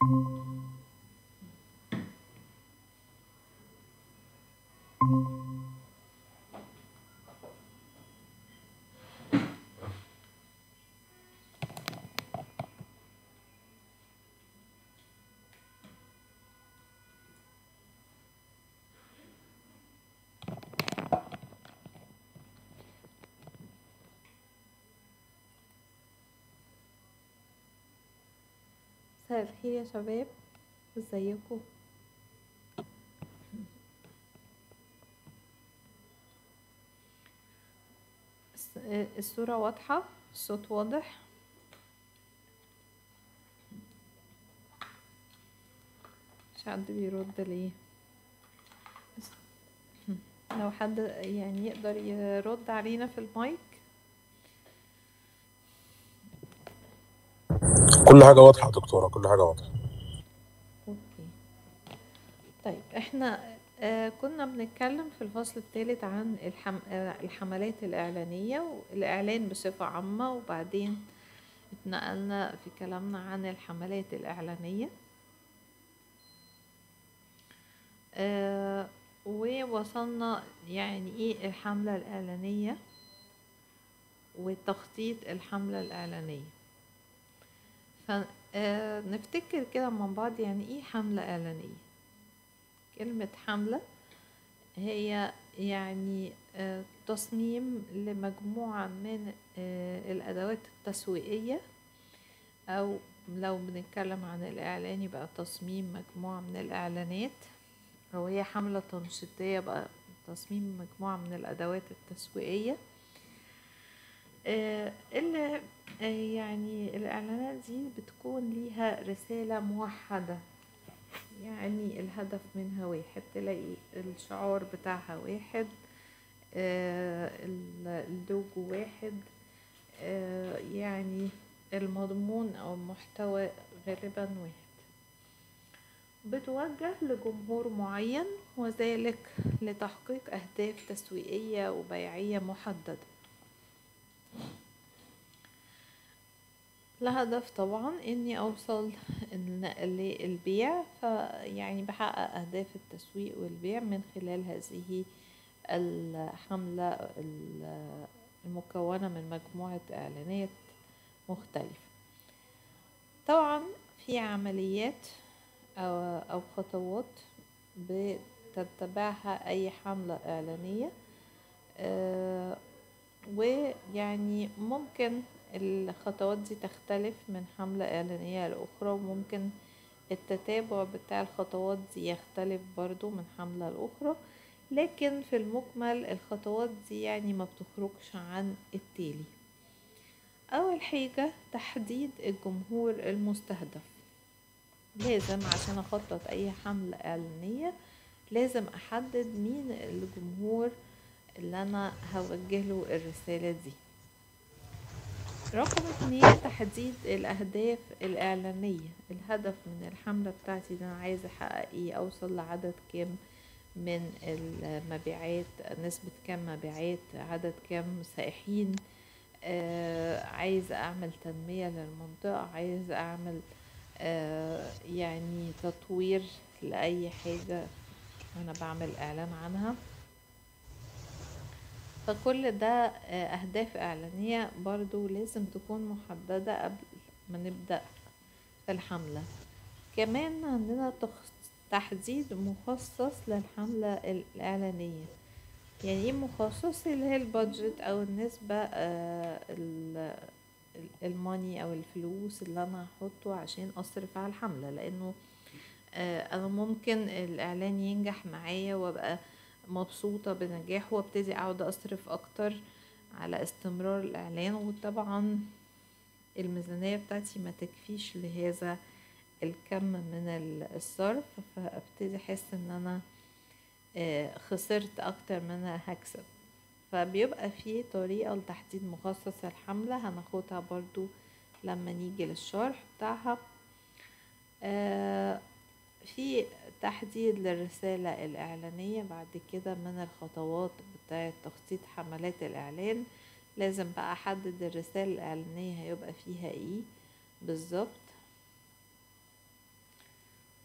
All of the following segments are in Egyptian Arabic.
مساء الخير يا شباب ازيكم الس- الصورة واضحة الصوت واضح مش حد بيرد ليه بس- لو حد يعني يقدر يرد علينا في المايك كل حاجة واضحة يا دكتورة كل حاجة واضحة اوكي طيب احنا آه كنا بنتكلم في الفصل الثالث عن الحم... آه الحملات الإعلانية والإعلان بصفة عامة وبعدين اتنقلنا في كلامنا عن الحملات الإعلانية آه ووصلنا يعني ايه الحملة الإعلانية وتخطيط الحملة الإعلانية فنفتكر كده مع بعض يعني ايه حملة إعلانية كلمة حملة هي يعني آه، تصميم لمجموعة من آه، الأدوات التسويقية أو لو بنتكلم عن الإعلان يبقى تصميم مجموعة من الإعلانات أو هي حملة تنشيطية بقى تصميم مجموعة من الأدوات التسويقية آه، اللي آه، يعني الإعلانات دي بتكون ليها رسالة موحدة يعني الهدف منها واحد تلاقي الشعار بتاعها واحد آه، ال- اللوجو واحد آه، يعني المضمون أو المحتوى غالبا واحد بتوجه لجمهور معين وذلك لتحقيق أهداف تسويقية وبيعية محددة الهدف طبعا اني اوصل إن- للبيع فيعني بحقق اهداف التسويق والبيع من خلال هذه الحملة ال- المكونة من مجموعة اعلانات مختلفة طبعا في عمليات او او خطوات بتتبعها اي حملة اعلانية آه، ويعني ممكن الخطوات دي تختلف من حملة إعلانية لأخرى وممكن التتابع بتاع الخطوات دي يختلف برضو من حملة لأخرى لكن في المجمل الخطوات دي يعني ما بتخرجش عن التالي أول حاجة تحديد الجمهور المستهدف لازم عشان أخطط أي حملة إعلانية لازم أحدد مين الجمهور اللي أنا هوجه له الرسالة دي رقم اتنين تحديد الأهداف الإعلانية الهدف من الحملة بتاعتي ده أنا عايزة أحقق إيه أوصل لعدد كام من المبيعات نسبة كام مبيعات عدد كام سائحين آه عايزة أعمل تنمية للمنطقة عايزة أعمل آه يعني تطوير لأي حاجة أنا بعمل إعلان عنها فكل ده آه، أهداف إعلانية برضو لازم تكون محددة قبل ما نبدأ في الحملة كمان عندنا تخ- تحديد مخصص للحملة الإعلانية يعني ايه مخصص اللي هي البادجت أو النسبة آه، ال- ال- الماني أو الفلوس اللي أنا هحطه عشان أصرف على الحملة لأنه آه، أنا ممكن الإعلان ينجح معايا وأبقى مبسوطة بنجاحه وابتدي أقعد أصرف أكتر على استمرار الإعلان وطبعا الميزانية بتاعتي ما تكفيش لهذا الكم من ال- الصرف فابتدي أحس إن أنا آه، خسرت أكتر من أنا هكسب فبيبقى في طريقة لتحديد مخصص الحملة هناخدها برضو لما نيجي للشرح بتاعها آه، في تحديد للرسالة الإعلانية بعد كده من الخطوات بتاعة تخطيط حملات الإعلان لازم بقى أحدد الرسالة الإعلانية هيبقى فيها إيه بالظبط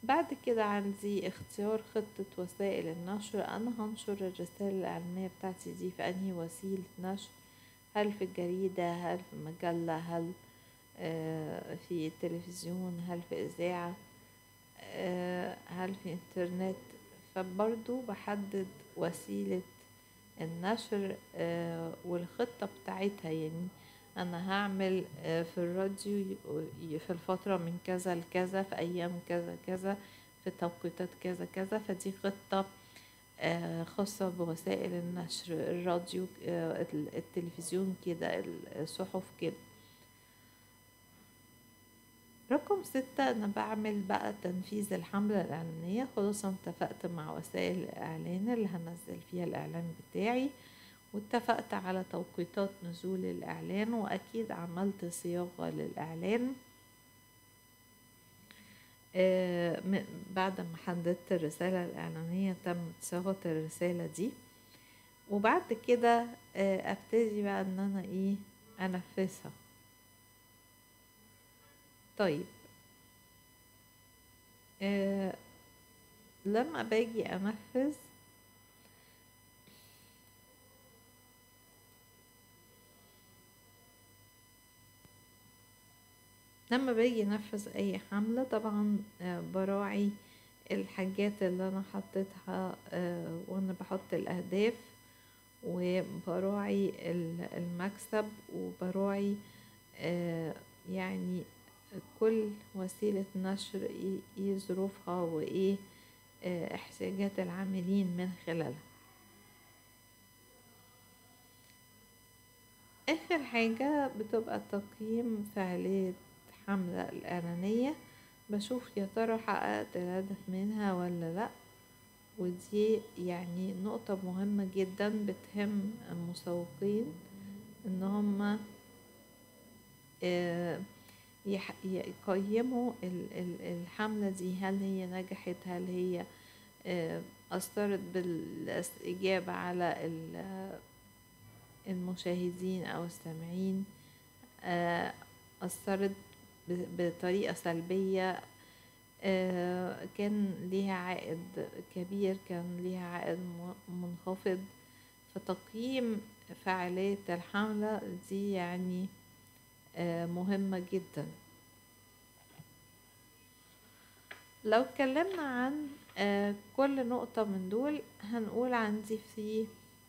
بعد كده عندي اختيار خطة وسائل النشر أنا هنشر الرسالة العلمية بتاعتي دي في أنهي وسيلة نشر هل في الجريدة هل في مجلة هل آه، في تلفزيون هل في إذاعة آه، هل في إنترنت فبرضو بحدد وسيلة النشر آه، والخطة بتاعتها يعني أنا هعمل آه، في الراديو ي- في الفترة من كذا لكذا في أيام كذا كذا في توقيتات كذا كذا فدي خطة آه، خاصة بوسائل النشر الراديو آه، التلفزيون كده الصحف كده رقم ستة أنا بعمل بقى تنفيذ الحملة الإعلانية خلاص أنا اتفقت مع وسائل الإعلان اللي هنزل فيها الإعلان بتاعي واتفقت على توقيتات نزول الإعلان وأكيد عملت صياغة للإعلان آه، م- بعد ما حددت الرسالة الإعلانية تمت صياغة الرسالة دي وبعد كده آه، أبتدي بقى إن أنا إيه أنفذها طيب آه لما باجي انفذ لما باجي انفذ اي حملة طبعا آه براعي الحاجات اللي انا حطيتها آه وانا بحط الاهداف وبراعي ال- المكسب وبراعي آه يعني كل وسيلة نشر ايه إيه ظروفها وايه آه، احتياجات العاملين من خلالها اخر حاجة بتبقى تقييم فعالية حملة الإعلانية بشوف يا ترى حققت الهدف منها ولا لأ ودي يعني نقطة مهمة جدا بتهم المسوقين ان هما آه، يح- يقيموا ال- ال- الحملة دي هل هي نجحت هل هي آه، أثرت بالإجابة على ال- المشاهدين أو السامعين آه، أثرت ب- بطريقة سلبية آه، كان ليها عائد كبير كان ليها عائد م- منخفض فتقييم فعالية الحملة دي يعني آه، مهمة جدا لو اتكلمنا عن آه، كل نقطة من دول هنقول عندي في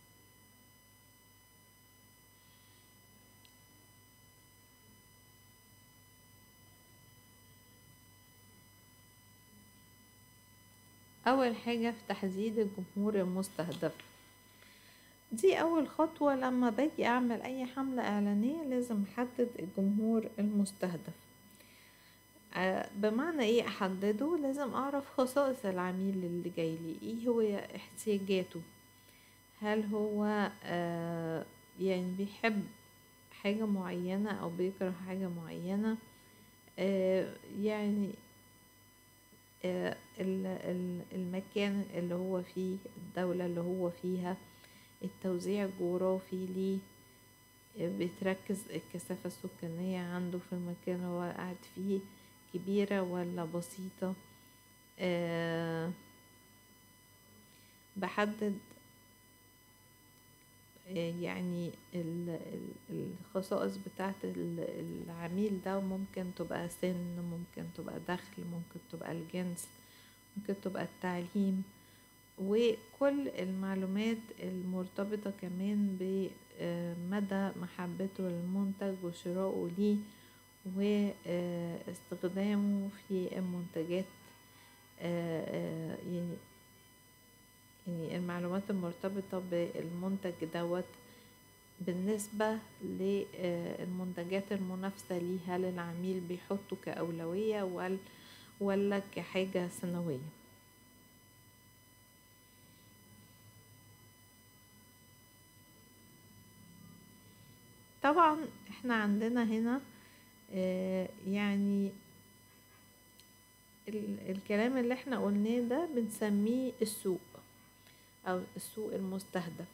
أول حاجة في تحديد الجمهور المستهدف دي أول خطوة لما باجي أعمل أي حملة إعلانية لازم أحدد الجمهور المستهدف آه، بمعنى ايه احدده لازم اعرف خصائص العميل اللي جاي لي ايه هو احتياجاته هل هو آه يعني بيحب حاجة معينة او بيكره حاجة معينة آه يعني آه ال- ال- المكان اللي هو فيه الدولة اللي هو فيها التوزيع الجغرافي ليه بتركز الكثافة السكانية عنده في المكان اللي هو قاعد فيه كبيرة ولا بسيطة أه بحدد آه، يعني ال- ال- الخصائص بتاعت ال- العميل ده ممكن تبقى سن ممكن تبقى دخل ممكن تبقى الجنس ممكن تبقى التعليم وكل المعلومات المرتبطة كمان بمدى محبته للمنتج وشرائه ليه واستخدامه في المنتجات آه، آه، يعني يعني المعلومات المرتبطة بالمنتج دوت بالنسبة للمنتجات المنافسة ليه هل العميل بيحطه كأولوية ولا ولا كحاجة سنوية طبعا احنا عندنا هنا آه، يعني ال- الكلام اللي احنا قلناه ده بنسميه السوق او السوق المستهدف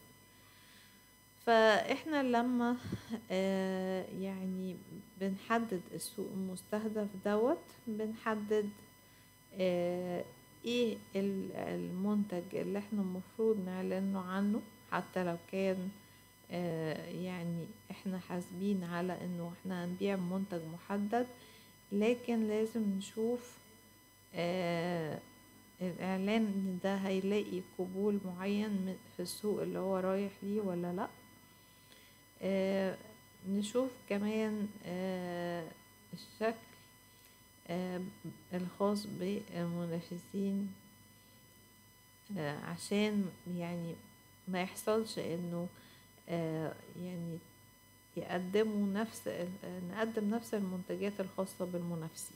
فاحنا لما آه، يعني بنحدد السوق المستهدف دوت بنحدد آه، ايه ال- المنتج اللي احنا المفروض نعلنه عنه حتى لو كان آه، يعني احنا حاسبين على انه احنا هنبيع منتج محدد لكن لازم نشوف آه، الاعلان إن ده هيلاقي قبول معين من- في السوق اللي هو رايح ليه ولا لا آه، نشوف كمان آه، الشكل آه، الخاص بالمنافسين آه، عشان يعني ما يحصلش انه آه، يعني يقدموا نفس ال- نقدم نفس المنتجات الخاصة بالمنافسين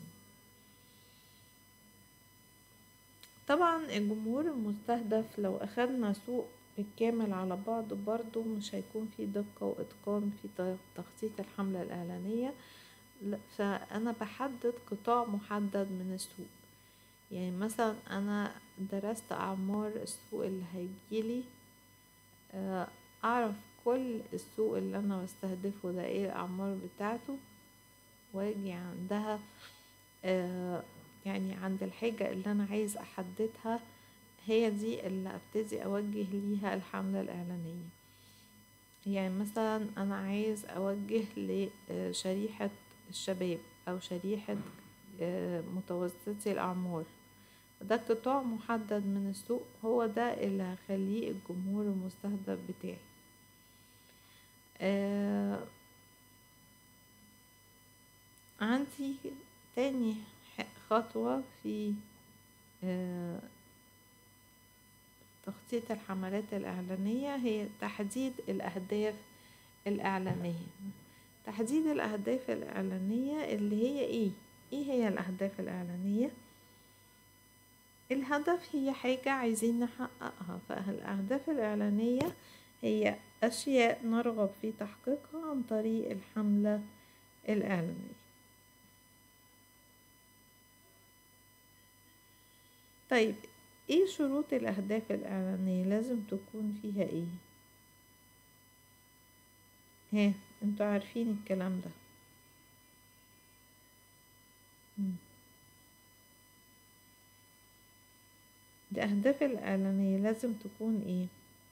طبعا الجمهور المستهدف لو أخدنا سوق بالكامل على بعض برضو مش هيكون في دقة وإتقان في ت- تخطيط الحملة الإعلانية لا، فأنا بحدد قطاع محدد من السوق يعني مثلا أنا درست أعمار السوق اللي هيجيلي آه، أعرف كل السوق اللي أنا بستهدفه ده ايه الأعمار بتاعته واجي عندها آه، يعني عند الحاجة اللي أنا عايز أحددها هي دي اللي أبتدي أوجه ليها الحملة الإعلانية يعني مثلا أنا عايز أوجه لشريحة الشباب أو شريحة آه، متوسطي الأعمار ده قطاع محدد من السوق هو ده اللي هخليه الجمهور المستهدف بتاعي آه عندي تاني ح- خطوة في آه تخطيط الحملات الإعلانية هي تحديد الأهداف الإعلانية تحديد الأهداف الإعلانية اللي هي إيه؟ إيه هي الأهداف الإعلانية؟ الهدف هي حاجة عايزين نحققها فالأهداف الإعلانية هي أشياء نرغب في تحقيقها عن طريق الحملة الإعلانية طيب ايه شروط الأهداف الإعلانية لازم تكون فيها ايه ها انتوا عارفين الكلام ده مم. الأهداف الإعلانية لازم تكون ايه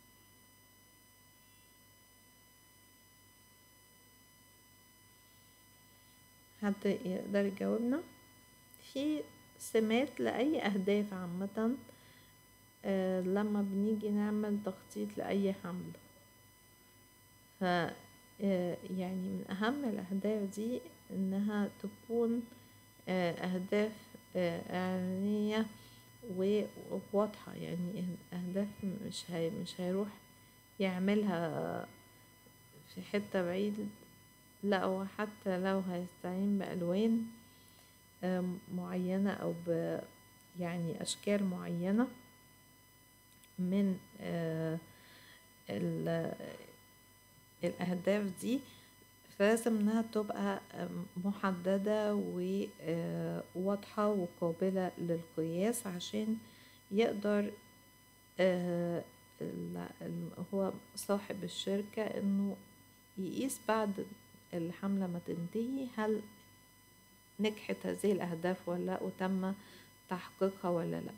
حد يقدر يجاوبنا في سمات لأي أهداف عامة آه، لما بنيجي نعمل تخطيط لأي حملة ف آه، يعني من أهم الأهداف دي إنها تكون آه، أهداف آه، إعلانية وواضحة يعني أهداف مش هي مش هيروح يعملها في حتة بعيد لا هو حتى لو هيستعين بألوان آم، معينة أو ب يعني أشكال معينة من آه، ال- الأهداف دي فلازم إنها تبقى آم، محددة وواضحة وقابلة للقياس عشان يقدر آه، ال- ال- هو صاحب الشركة إنه يقيس بعد الحملة ما تنتهي هل نجحت هذه الأهداف ولا لأ وتم تحقيقها ولا لأ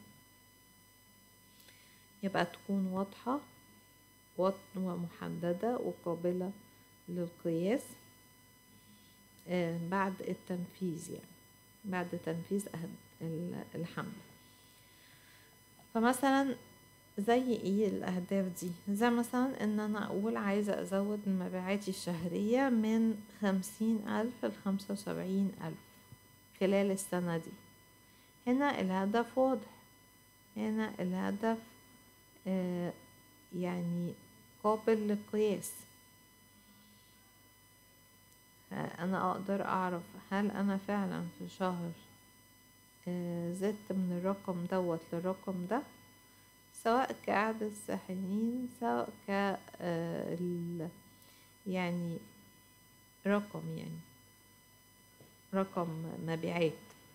يبقى تكون واضحة واض- ومحددة وقابلة للقياس آه، بعد التنفيذ يعني بعد تنفيذ أهد- ال- الحملة فمثلا زي ايه الأهداف دي زي مثلا ان انا اقول عايزة ازود مبيعاتي الشهرية من خمسين الف لخمسة وسبعين الف خلال السنة دي هنا الهدف واضح هنا الهدف آه يعني قابل للقياس انا اقدر اعرف هل انا فعلا في شهر آه زدت من الرقم دوت للرقم ده سواء كعدد ساحنين سواء ك آه، ال- يعني رقم يعني رقم مبيعات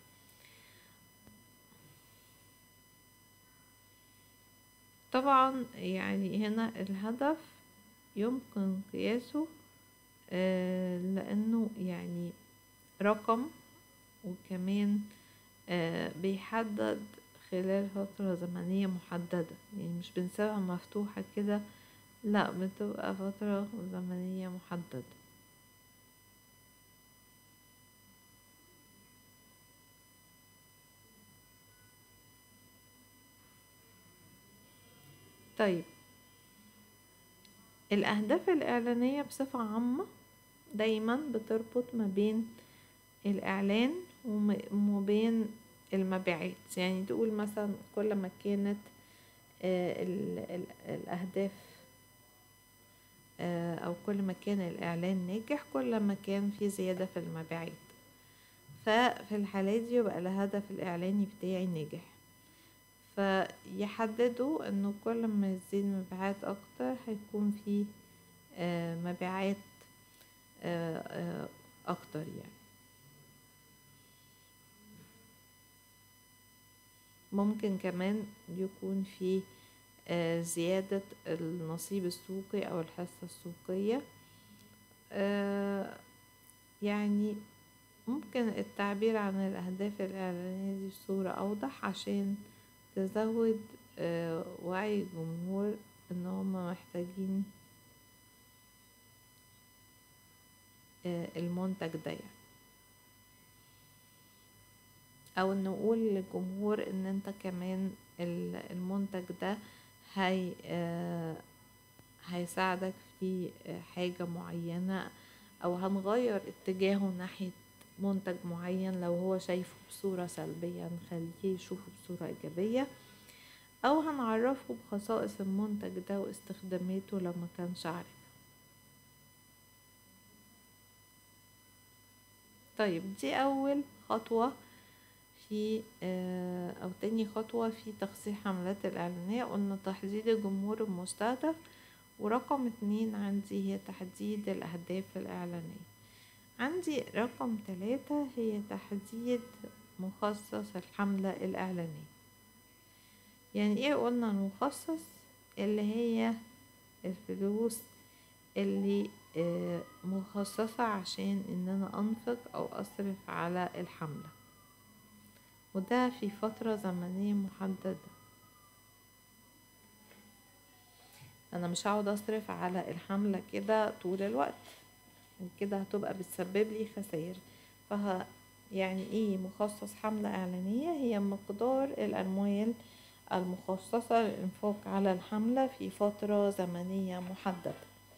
طبعا يعني هنا الهدف يمكن قياسه آه، لأنه يعني رقم وكمان آه، بيحدد خلال فترة زمنية محددة يعني مش بنسيبها مفتوحة كده لا بتبقى فترة زمنية محددة طيب الأهداف الإعلانية بصفة عامة دايما بتربط ما بين الإعلان وم- وما بين المبيعات يعني تقول مثلا كل ما كانت آه، ال- ال- الأهداف آه، أو كل ما كان الإعلان ناجح كل ما كان في زيادة في المبيعات ففي الحالة دي يبقى الهدف الإعلاني بتاعي ناجح فيحددوا انه كل ما يزيد مبيعات اكتر هيكون في آه، مبيعات آه، آه، اكتر يعني ممكن كمان يكون في آه، زيادة النصيب السوقي أو الحصة السوقية آه، يعني ممكن التعبير عن الأهداف الإعلانية دي بصورة أوضح عشان تزود آه، وعي الجمهور إن هما محتاجين آه، المنتج ده يعني او ان نقول للجمهور ان انت كمان ال- المنتج ده هي آه، هيساعدك في آه، حاجة معينة او هنغير اتجاهه ناحية منتج معين لو هو شايفه بصورة سلبية نخليه يشوفه بصورة ايجابية او هنعرفه بخصائص المنتج ده واستخداماته لو ما كانش عارف طيب دي اول خطوة في آه، او تاني خطوة في تخصيص حملات الاعلانية قلنا تحديد الجمهور المستهدف ورقم اتنين عندي هي تحديد الاهداف الاعلانية عندي رقم تلاتة هي تحديد مخصص الحملة الاعلانية يعني ايه قلنا المخصص اللي هي الفلوس اللي آه، مخصصة عشان ان انا انفق او اصرف على الحملة وده في فترة زمنية محددة انا مش هقعد اصرف على الحملة كده طول الوقت كده هتبقى بتسبب لي خسائر فه يعني ايه مخصص حملة اعلانية هي مقدار الاموال المخصصة للإنفاق على الحملة في فترة زمنية محددة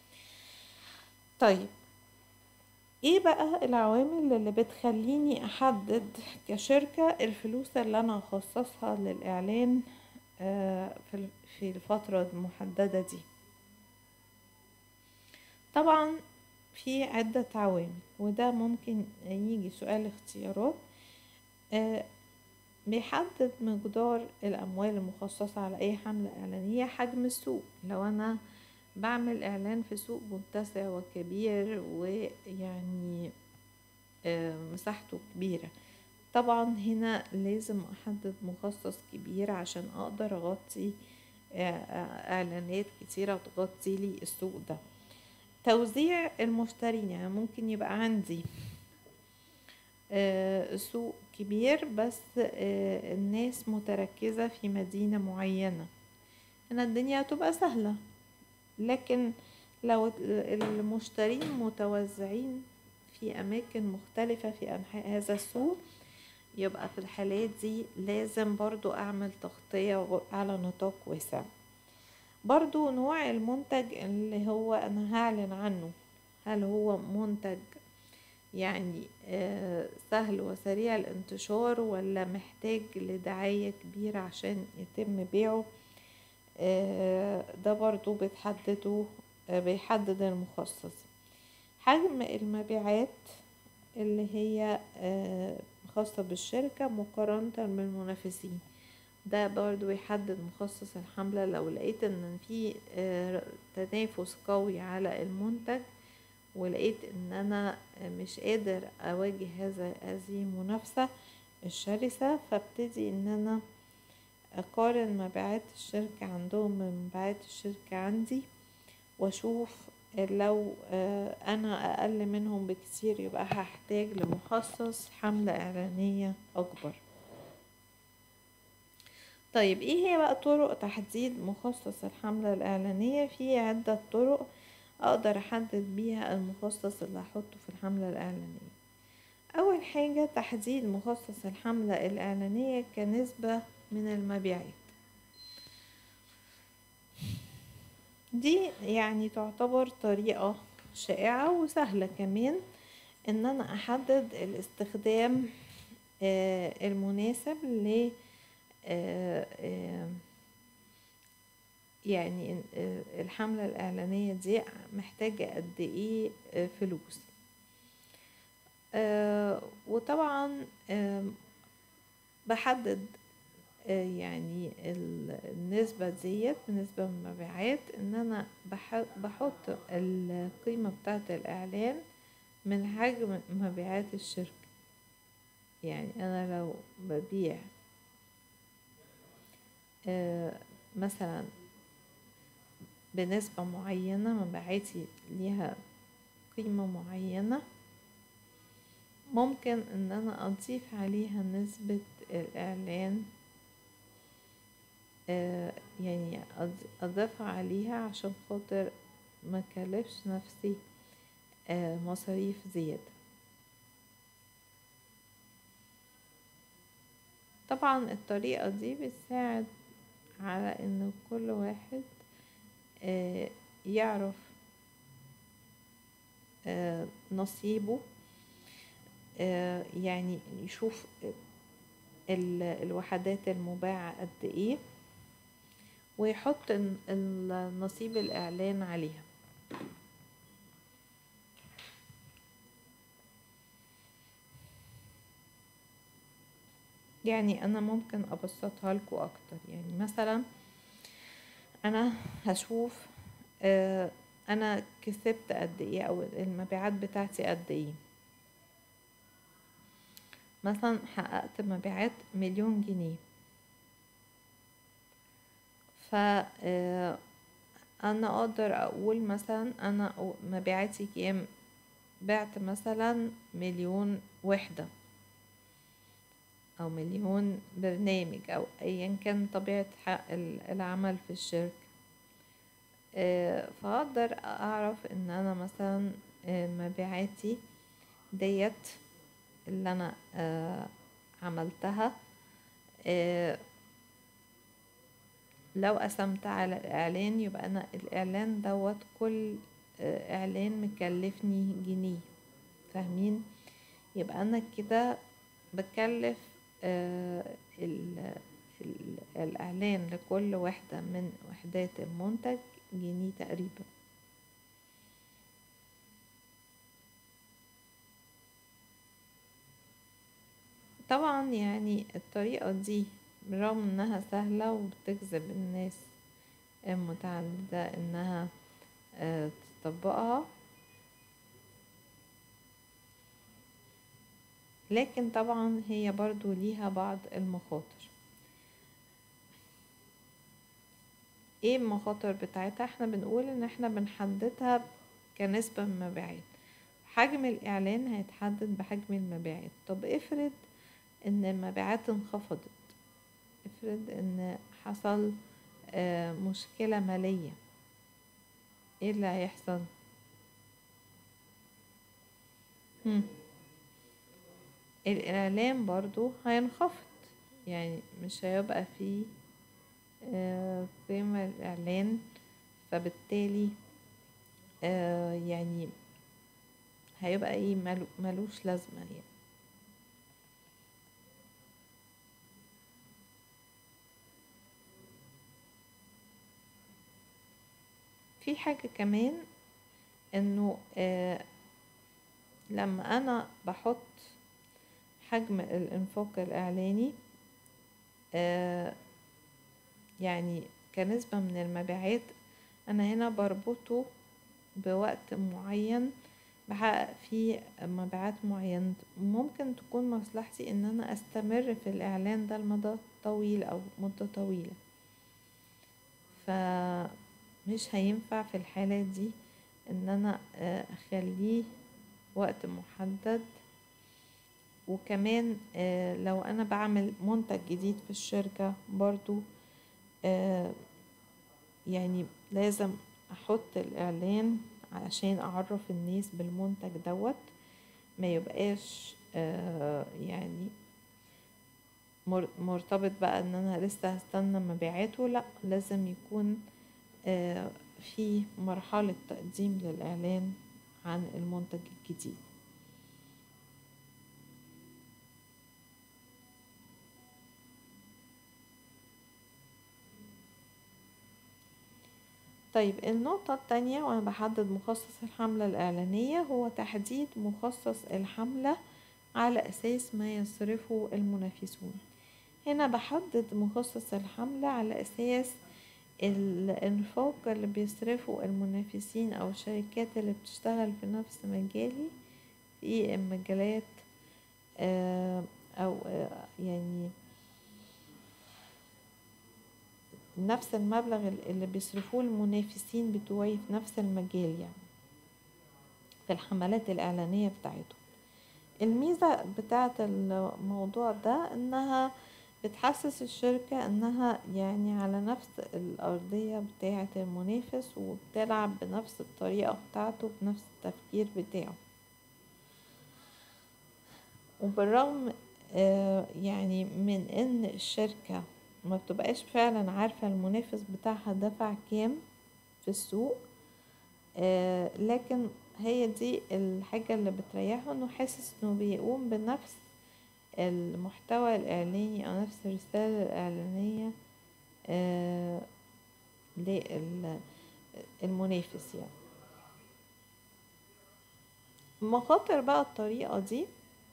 طيب ايه بقى العوامل اللي بتخليني احدد كشركة الفلوس اللي انا هخصصها للاعلان آه، في ال- في الفترة المحددة دي طبعا في عدة عوامل وده ممكن يجي سؤال اختيارات آه، بيحدد مقدار الأموال المخصصة على أي حملة إعلانية حجم السوق لو أنا بعمل إعلان في سوق متسع وكبير ويعني آه، مساحته كبيرة طبعا هنا لازم أحدد مخصص كبير عشان أقدر أغطي آه، آه، إعلانات كتيرة تغطي لي السوق ده توزيع المشترين يعني ممكن يبقى عندي آه، سوق كبير بس آه، الناس متركزة في مدينة معينة هنا الدنيا هتبقى سهلة لكن لو ال- المشترين متوزعين في أماكن مختلفة في أنحاء هذا السوق يبقى في الحالات دي لازم برضو أعمل تغطية على نطاق واسع برضو نوع المنتج اللي هو أنا هعلن عنه هل هو منتج يعني آه، سهل وسريع الانتشار ولا محتاج لدعاية كبيرة عشان يتم بيعه آه، ده برضو بتحدده آه، بيحدد المخصص حجم المبيعات اللي هي آه، خاصة بالشركة مقارنة بالمنافسين ده برضو يحدد مخصص الحملة لو لقيت ان في آه، تنافس قوي على المنتج ولقيت ان انا مش قادر اواجه هذا هذه المنافسة الشرسة فابتدي ان انا اقارن مبيعات الشركة عندهم من مبيعات الشركة عندي واشوف لو آه، انا اقل منهم بكتير يبقى هحتاج لمخصص حملة اعلانية اكبر طيب ايه هي بقى طرق تحديد مخصص الحملة الإعلانية في عدة طرق أقدر أحدد بيها المخصص اللي هحطه في الحملة الإعلانية أول حاجة تحديد مخصص الحملة الإعلانية كنسبة من المبيعات دي يعني تعتبر طريقة شائعة وسهلة كمان ان انا احدد الاستخدام آه، المناسب ل آه، آه، يعني آه، الحملة الإعلانية دي محتاجة قد إيه آه، فلوس آه، وطبعا آم، بحدد آه، يعني ال- النسبة ديت بالنسبة من المبيعات ان انا بح- بحط القيمة بتاعة الاعلان من حجم مبيعات الشركة يعني انا لو ببيع آه، مثلا بنسبة معينة مبيعاتي ليها قيمة معينة ممكن ان انا اضيف عليها نسبة الاعلان آه، يعني أض- اضيفها عليها عشان خاطر ما كلفش نفسي آه، مصاريف زيادة طبعا الطريقة دي بتساعد على ان كل واحد آه، يعرف آه، نصيبه آه، يعني يشوف ال- الوحدات المباعة قد ايه ويحط ال- النصيب الإعلان عليها يعني أنا ممكن أبسطها لكم أكتر يعني مثلا أنا هشوف آه، أنا كسبت قد إيه أو المبيعات بتاعتي قد إيه مثلا حققت مبيعات مليون جنيه ف آه، انا اقدر اقول مثلا انا أو- مبيعاتي كام بعت مثلا مليون وحدة او مليون برنامج او ايا كان طبيعة حق ال- العمل في الشركة آه، فاقدر اعرف ان انا مثلا آه، مبيعاتي ديت اللي انا آه، عملتها آه، لو قسمت على الإعلان يبقى أنا الإعلان دوت كل آه، إعلان مكلفني جنيه فاهمين يبقى أنا كده بكلف آه، ال- ال- الإعلان لكل واحدة من وحدات المنتج جنيه تقريبا طبعا يعني الطريقة دي برغم انها سهلة وبتجذب الناس المتعددة انها آه، تطبقها لكن طبعا هي برضو ليها بعض المخاطر ايه المخاطر بتاعتها احنا بنقول ان احنا بنحددها كنسبة من المبيعات حجم الاعلان هيتحدد بحجم المبيعات طب افرض ان المبيعات انخفضت افرض ان حصل آه، مشكلة مالية ايه اللي هيحصل هم. الاعلان برضو هينخفض يعني مش هيبقى فيه آه، قيمة الإعلان فبالتالي آه، يعني هيبقى ايه ملو- ملوش لازمة يعني في حاجة كمان انه آه لما انا بحط حجم الانفاق الاعلاني آه يعني كنسبة من المبيعات انا هنا بربطه بوقت معين بحقق فيه مبيعات معينة ممكن تكون مصلحتي ان انا استمر في الاعلان ده لمدى طويل او مدة طويلة فمش هينفع في الحالة دي ان انا آه، اخليه وقت محدد وكمان آه، لو انا بعمل منتج جديد في الشركة برضو آه، يعني لازم احط الاعلان عشان اعرف الناس بالمنتج دوت ما يبقاش آه، يعني مر- مرتبط بقى ان انا لسه هستنى مبيعاته لا لازم يكون آه، في مرحلة تقديم للإعلان عن المنتج الجديد طيب النقطة التانية وأنا بحدد مخصص الحملة الإعلانية هو تحديد مخصص الحملة على أساس ما يصرفه المنافسون هنا بحدد مخصص الحملة على أساس الإنفاق اللي بيصرفه المنافسين أو الشركات اللي بتشتغل في نفس مجالي في مجالات آه، أو آه، يعني نفس المبلغ اللي بيصرفوه المنافسين بتوعي في نفس المجال يعني في الحملات الإعلانية بتاعتهم الميزة بتاعت الموضوع ده إنها بتحسس الشركة إنها يعني على نفس الأرضية بتاعة المنافس وبتلعب بنفس الطريقة بتاعته بنفس التفكير بتاعه وبالرغم آه، يعني من إن الشركة ما بتبقاش فعلا عارفة المنافس بتاعها دفع كام في السوق آه، لكن هي دي الحاجة اللي بتريحه انه حاسس انه بيقوم بنفس المحتوى الإعلاني أو نفس الرسالة الإعلانية آه، للمنافس يعني مخاطر بقى الطريقة دي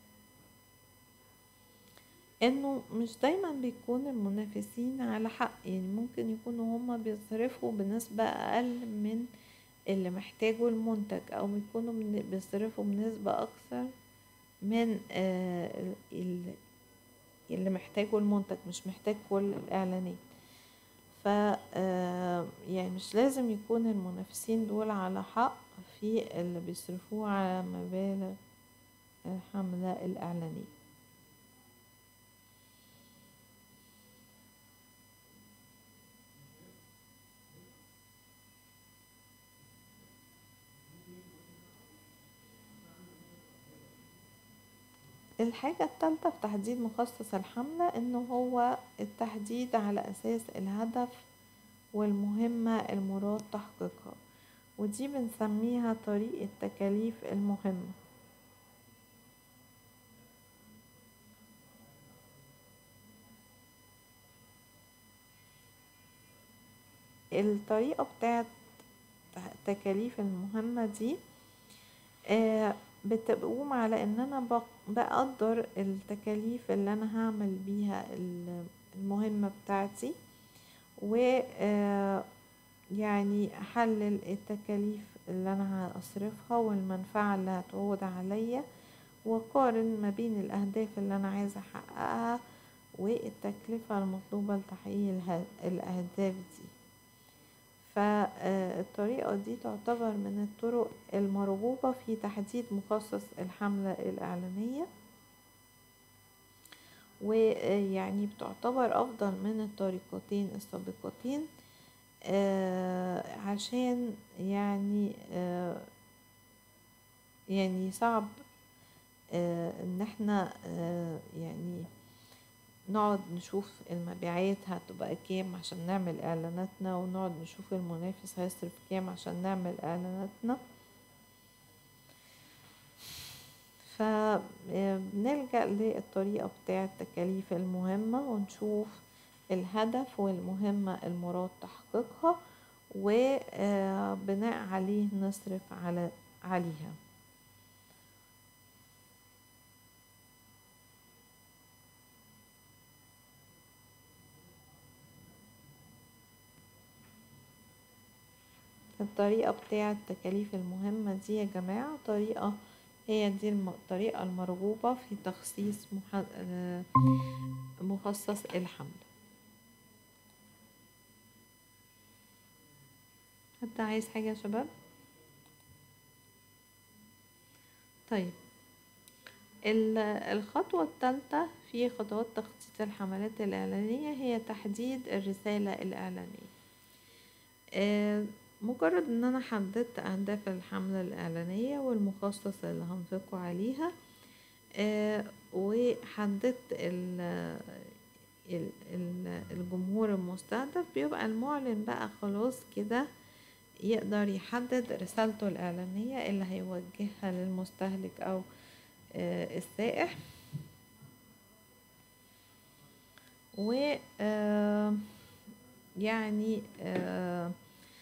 انه مش دايما بيكون المنافسين على حق يعني ممكن يكونوا هما بيصرفوا بنسبة اقل من اللي محتاجه المنتج او بيكونوا من- بيصرفوا بنسبة اكثر من آه، ال- ال- اللي محتاجه المنتج مش محتاج كل الاعلانات ف آه، يعني مش لازم يكون المنافسين دول على حق في اللي بيصرفوه على مبالغ الحملة الإعلانية الحاجة التالتة في تحديد مخصص الحملة انه هو التحديد على اساس الهدف والمهمة المراد تحقيقها ودي بنسميها طريق التكاليف المهمة الطريقة بتاعت التكاليف المهمة دي آه، بتقوم على ان انا بق- بقدر التكاليف اللي انا هعمل بيها ال- المهمة بتاعتي و آه، يعني احلل التكاليف اللي انا هصرفها والمنفعة اللي هتعود عليا واقارن ما بين الاهداف اللي انا عايزة احققها والتكلفة المطلوبة لتحقيق اله- الاهداف دي فالطريقة دي تعتبر من الطرق المرغوبة في تحديد مخصص الحملة الإعلانية ويعني بتعتبر أفضل من الطريقتين السابقتين آه، عشان يعني آه، يعني صعب آه، ان احنا آه، يعني نقعد نشوف المبيعات هتبقى كام عشان نعمل اعلاناتنا ونقعد نشوف المنافس هيصرف كام عشان نعمل اعلاناتنا فبنلجأ للطريقة بتاعة التكاليف المهمة ونشوف الهدف والمهمة المراد تحقيقها وبناء عليه نصرف على عليها الطريقة بتاعة التكاليف المهمة دي يا جماعة طريقة هي دي الم- الطريقة المرغوبة في تخصيص مح... آه، مخصص الحمل حد عايز حاجة يا شباب طيب ال- الخطوة الثالثة في خطوات تخطيط الحملات الإعلانية هي تحديد الرسالة الإعلانية آه، مجرد ان انا حددت اهداف الحملة الاعلانية والمخصص اللي هنفقه عليها آه، وحددت ال- ال- ال- الجمهور المستهدف بيبقى المعلن بقى خلاص كده يقدر يحدد رسالته الإعلانية اللي هيوجهها للمستهلك أو آه، السائح و آه، يعني آه،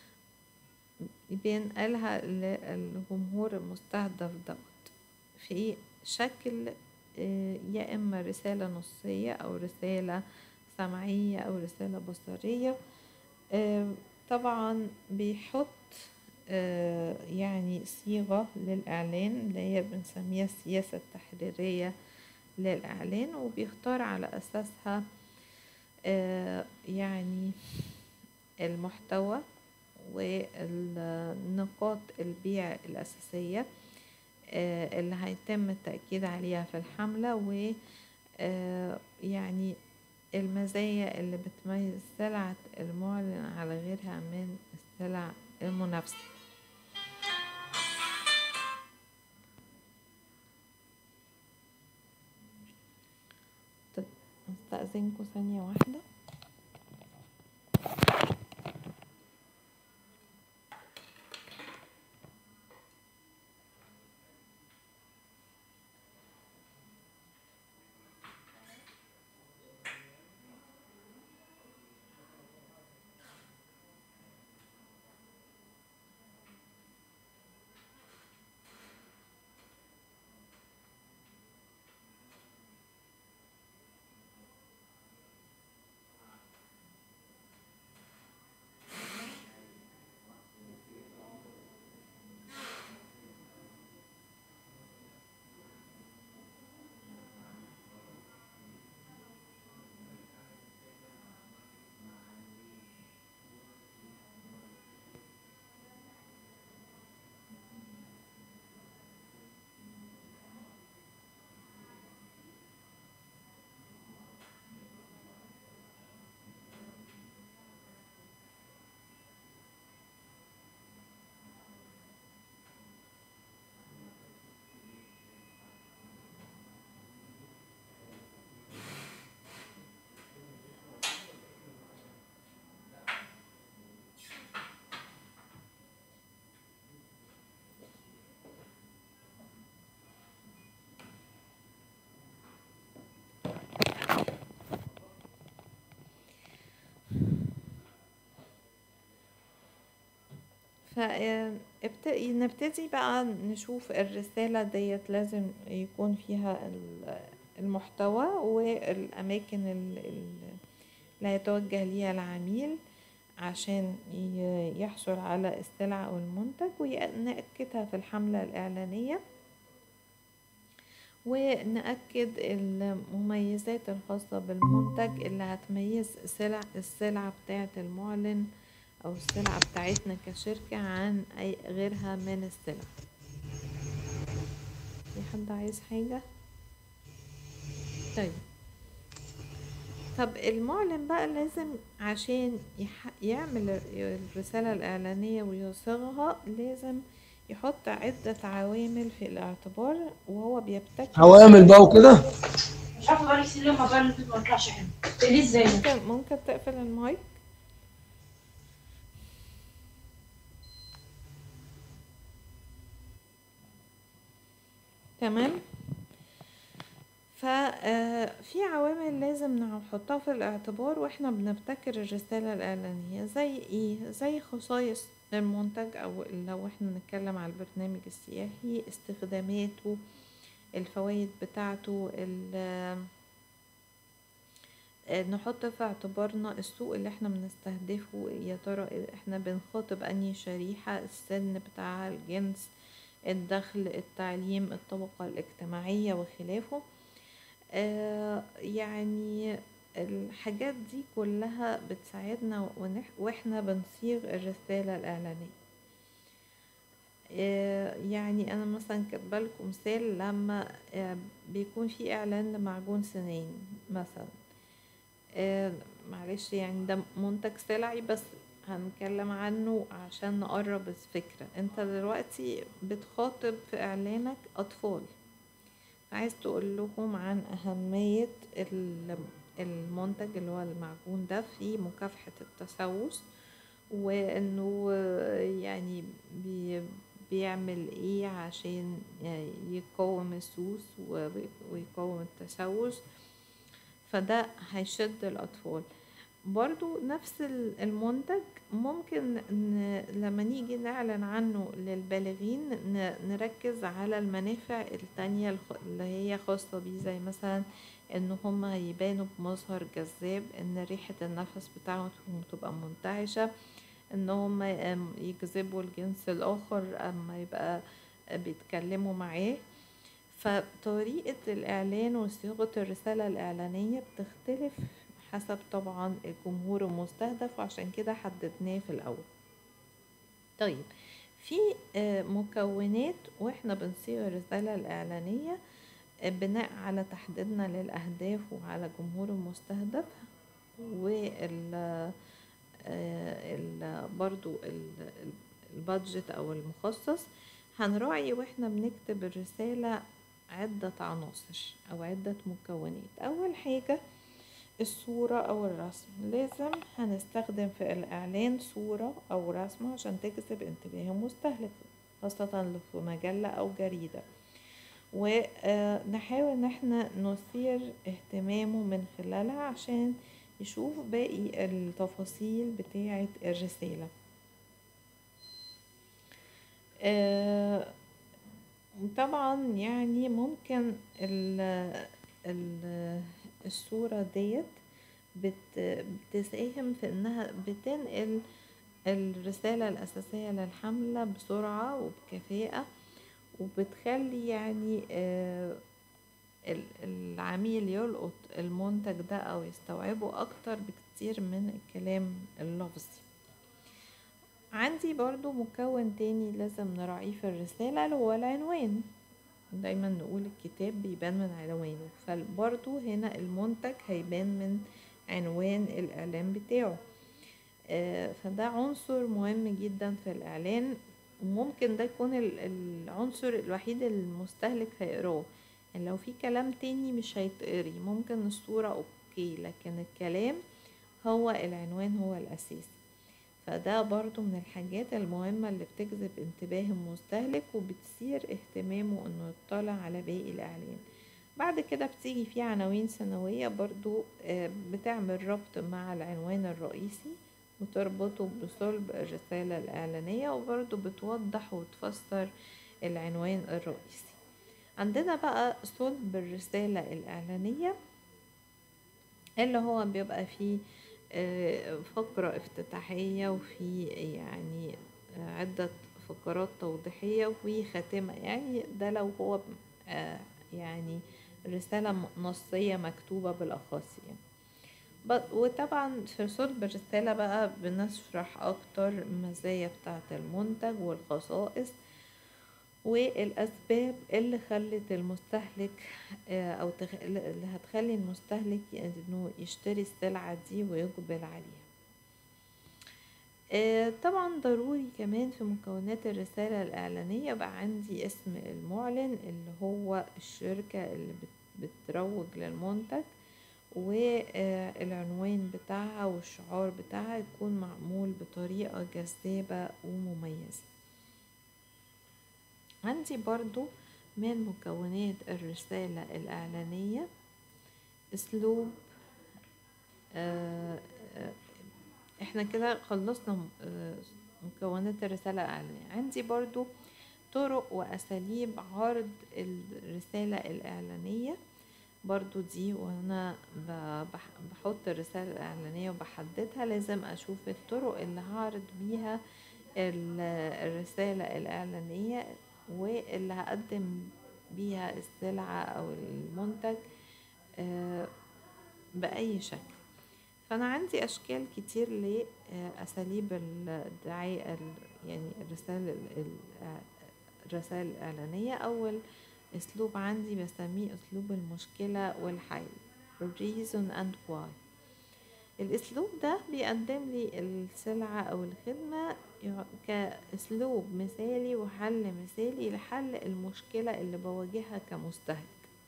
بينقلها للجمهور المستهدف دوت في شكل آه، يا إما رسالة نصية أو رسالة سمعية أو رسالة بصرية آه، طبعا بيحط آه، يعني صيغة للإعلان اللي هي بنسميها السياسة التحريرية للإعلان وبيختار على أساسها آه، يعني المحتوى والنقاط البيع الأساسية آه، اللي هيتم التأكيد عليها في الحملة و آه، يعني المزايا اللي بتميز سلعة المعلن على غيرها من السلع المنافسة طب استأذنكم ثانية واحدة فنبتدي بقى نشوف الرسالة ديت لازم يكون فيها ال- المحتوى والأماكن ال- ال- اللي هيتوجه ليها العميل عشان ي- يحصل على السلعة أو المنتج ونأكدها في الحملة الإعلانية ونأكد المميزات الخاصة بالمنتج اللي هتميز سلع السلعة بتاعة المعلن أو السلعة بتاعتنا كشركة عن أي غيرها من السلع في حد عايز حاجة؟ طيب طب المعلن بقى لازم عشان يح... يعمل ال- الرسالة الإعلانية ويصيغها لازم يحط عدة عوامل في الاعتبار وهو بيبتكر عوامل بقى وكده مش عارفه بقالي كتير ليه الموضوع اللي ما طلعش حلو ليه ازاي ممكن ممكن تقفل المايك تمام ففي عوامل لازم نحطها في الاعتبار واحنا بنبتكر الرسالة الإعلانية زي ايه زي خصائص المنتج او لو احنا نتكلم على البرنامج السياحي استخداماته الفوائد بتاعته ال- آه، نحط في اعتبارنا السوق اللي احنا بنستهدفه يا ترى احنا بنخاطب انهي شريحة السن بتاع الجنس الدخل التعليم الطبقة الاجتماعية وخلافه آه يعني الحاجات دي كلها بتساعدنا ونح- واحنا بنصيغ الرسالة الإعلانية آه، يعني انا مثلا كاتبه لكم مثال لما آه، بيكون في اعلان لمعجون سنين مثلا آه، معلش يعني ده منتج سلعي بس هنتكلم عنه عشان نقرب الفكرة انت دلوقتي بتخاطب في اعلانك اطفال عايز تقول لهم عن اهمية ال- المنتج اللي هو المعجون ده في مكافحة التسوس وانه يعني بي بيعمل ايه عشان يقاوم السوس وبي- ويقاوم التسوس فده هيشد الأطفال برضو نفس ال- المنتج ممكن ن... لما نيجي نعلن عنه للبالغين ن... نركز على المنافع التانية الخ... اللي هي خاصة بيه زي مثلا ان هم يبانوا بمظهر جذاب ان ريحة النفس بتاعهم تبقى منتعشة ان هم يم- يجذبوا الجنس الاخر اما يبقى بيتكلموا معاه فطريقة الإعلان وصياغة الرسالة الإعلانية بتختلف حسب طبعا الجمهور المستهدف وعشان كده حددناه في الأول طيب في آه، مكونات واحنا بنصيغ الرسالة الإعلانية آه، بناء على تحديدنا للأهداف وعلى الجمهور المستهدف وال آه، ال- برضو ال- ال- البادجت أو المخصص هنراعي واحنا بنكتب الرسالة عدة عناصر أو عدة مكونات أول حاجة الصورة أو الرسم لازم هنستخدم في الإعلان صورة أو رسمة عشان تجذب انتباه المستهلك خاصة لو في مجلة أو جريدة ونحاول ان احنا نثير اهتمامه من خلالها عشان يشوف باقي التفاصيل بتاعة الرسالة آه، طبعا يعني ممكن ال ال الصورة ديت بت بتساهم في انها بتنقل الرسالة الأساسية للحملة بسرعة وبكفاءة وبتخلي يعني آه، ال- العميل يلقط المنتج ده أو يستوعبه أكتر بكتير من الكلام اللفظي عندي برضو مكون تاني لازم نراعيه في الرسالة اللي هو العنوان دايما نقول الكتاب بيبان من عنوانه فبرضو هنا المنتج هيبان من عنوان الإعلان بتاعه آه، فده عنصر مهم جدا في الإعلان وممكن ده يكون ال- العنصر الوحيد اللي المستهلك هيقراه يعني لو في كلام تاني مش هيتقري ممكن الصورة اوكي لكن الكلام هو العنوان هو الأساسي فده برضو من الحاجات المهمة اللي بتجذب انتباه المستهلك وبتثير اهتمامه انه يطلع على باقي الإعلان بعد كده بتيجي في عناوين سنوية برضو آه، بتعمل ربط مع العنوان الرئيسي وتربطه بصلب الرسالة الإعلانية وبرضو بتوضح وتفسر العنوان الرئيسي عندنا بقى صلب الرسالة الإعلانية اللي هو بيبقى فيه آه، فقرة افتتاحية وفي يعني آه، عدة فقرات توضيحية وفي خاتمة يعني ده لو هو آه، يعني رسالة م- نصية مكتوبة بالأخص يعني ب- وطبعا في صلب الرسالة بقى بنشرح أكتر المزايا بتاعة المنتج والخصائص والأسباب اللي خلت المستهلك آه، أو تخ... اللي هتخلي المستهلك إنه يشتري السلعة دي ويقبل عليها آه، طبعا ضروري كمان في مكونات الرسالة الإعلانية بقى عندي اسم المعلن اللي هو الشركة اللي بت- بتروج للمنتج والعنوان بتاعها والشعار بتاعها يكون معمول بطريقة جذابة ومميزة عندي برضو من مكونات الرسالة الإعلانية أسلوب آه، آه، احنا كده خلصنا م- آه، مكونات الرسالة الإعلانية عندي برضو طرق وأساليب عرض الرسالة الإعلانية برضو دي وانا ب- بح- بحط الرسالة الإعلانية وبحددها لازم أشوف الطرق اللي هعرض بيها ال- الرسالة الإعلانية واللي هقدم بيها السلعة أو المنتج آه، بأي شكل فأنا عندي أشكال كتير لأساليب الدعاية ال- يعني الرسالة ال- ال- الرسائل الإعلانية أول أسلوب عندي بسميه أسلوب المشكلة والحل reason and why الأسلوب ده بيقدم لي السلعة أو الخدمة يع- كأسلوب مثالي وحل مثالي لحل المشكلة اللي بواجهها كمستهلك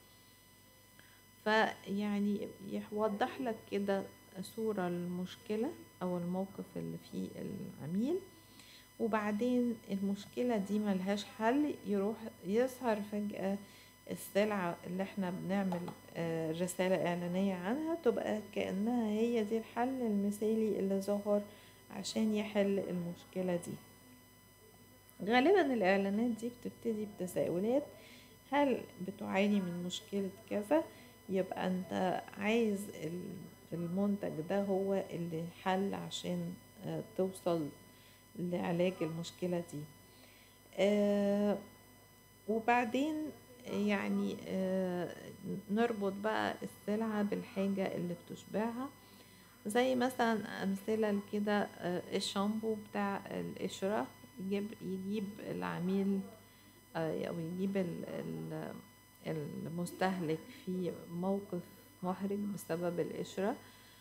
فيعني يوضح لك كده صورة المشكلة أو الموقف اللي فيه العميل وبعدين المشكلة دي ملهاش حل يروح يظهر فجأة السلعة اللي احنا بنعمل آه، رسالة إعلانية عنها تبقى كأنها هي دي الحل المثالي اللي ظهر عشان يحل المشكلة دي غالبا الإعلانات دي بتبتدي بتساؤلات هل بتعاني من مشكلة كذا يبقى انت عايز ال- المنتج ده هو اللي حل عشان آه، توصل لعلاج المشكلة دي آه، وبعدين يعني آه، نربط بقى السلعة بالحاجة اللي بتشبعها زي مثلا أمثلة كده آه، الشامبو بتاع القشرة يجيب يجيب العميل آه، أو يجيب ال- ال- المستهلك في موقف محرج بسبب القشرة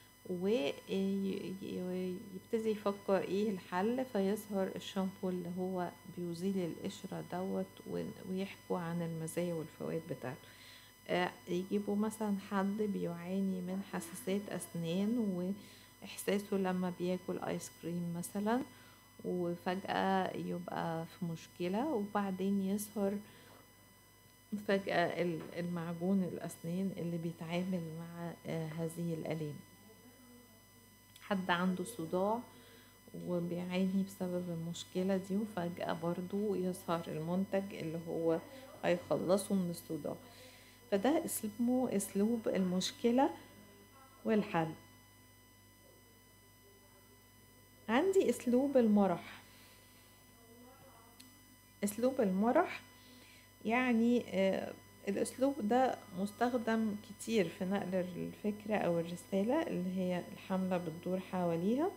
ويبتدي يفكر ايه الحل فيظهر الشامبو اللي هو بيزيل القشرة دوت و- ويحكوا عن المزايا والفوائد بتاعته آه، يجيبوا مثلا حد بيعاني من حساسية أسنان وإحساسه لما بياكل آيس كريم مثلا وفجأة يبقى في مشكلة وبعدين يظهر فجأة ال- المعجون الأسنان اللي بيتعامل مع آه، هذه الآلام حد عنده صداع وبيعاني بسبب المشكلة دي وفجأة برضو يظهر المنتج اللي هو هيخلصه من الصداع فده اسمه اسلوب المشكلة والحل عندي اسلوب المرح اسلوب المرح يعني آه، الاسلوب ده مستخدم كتير في نقل الفكرة او الرسالة اللي هي الحملة بتدور حواليها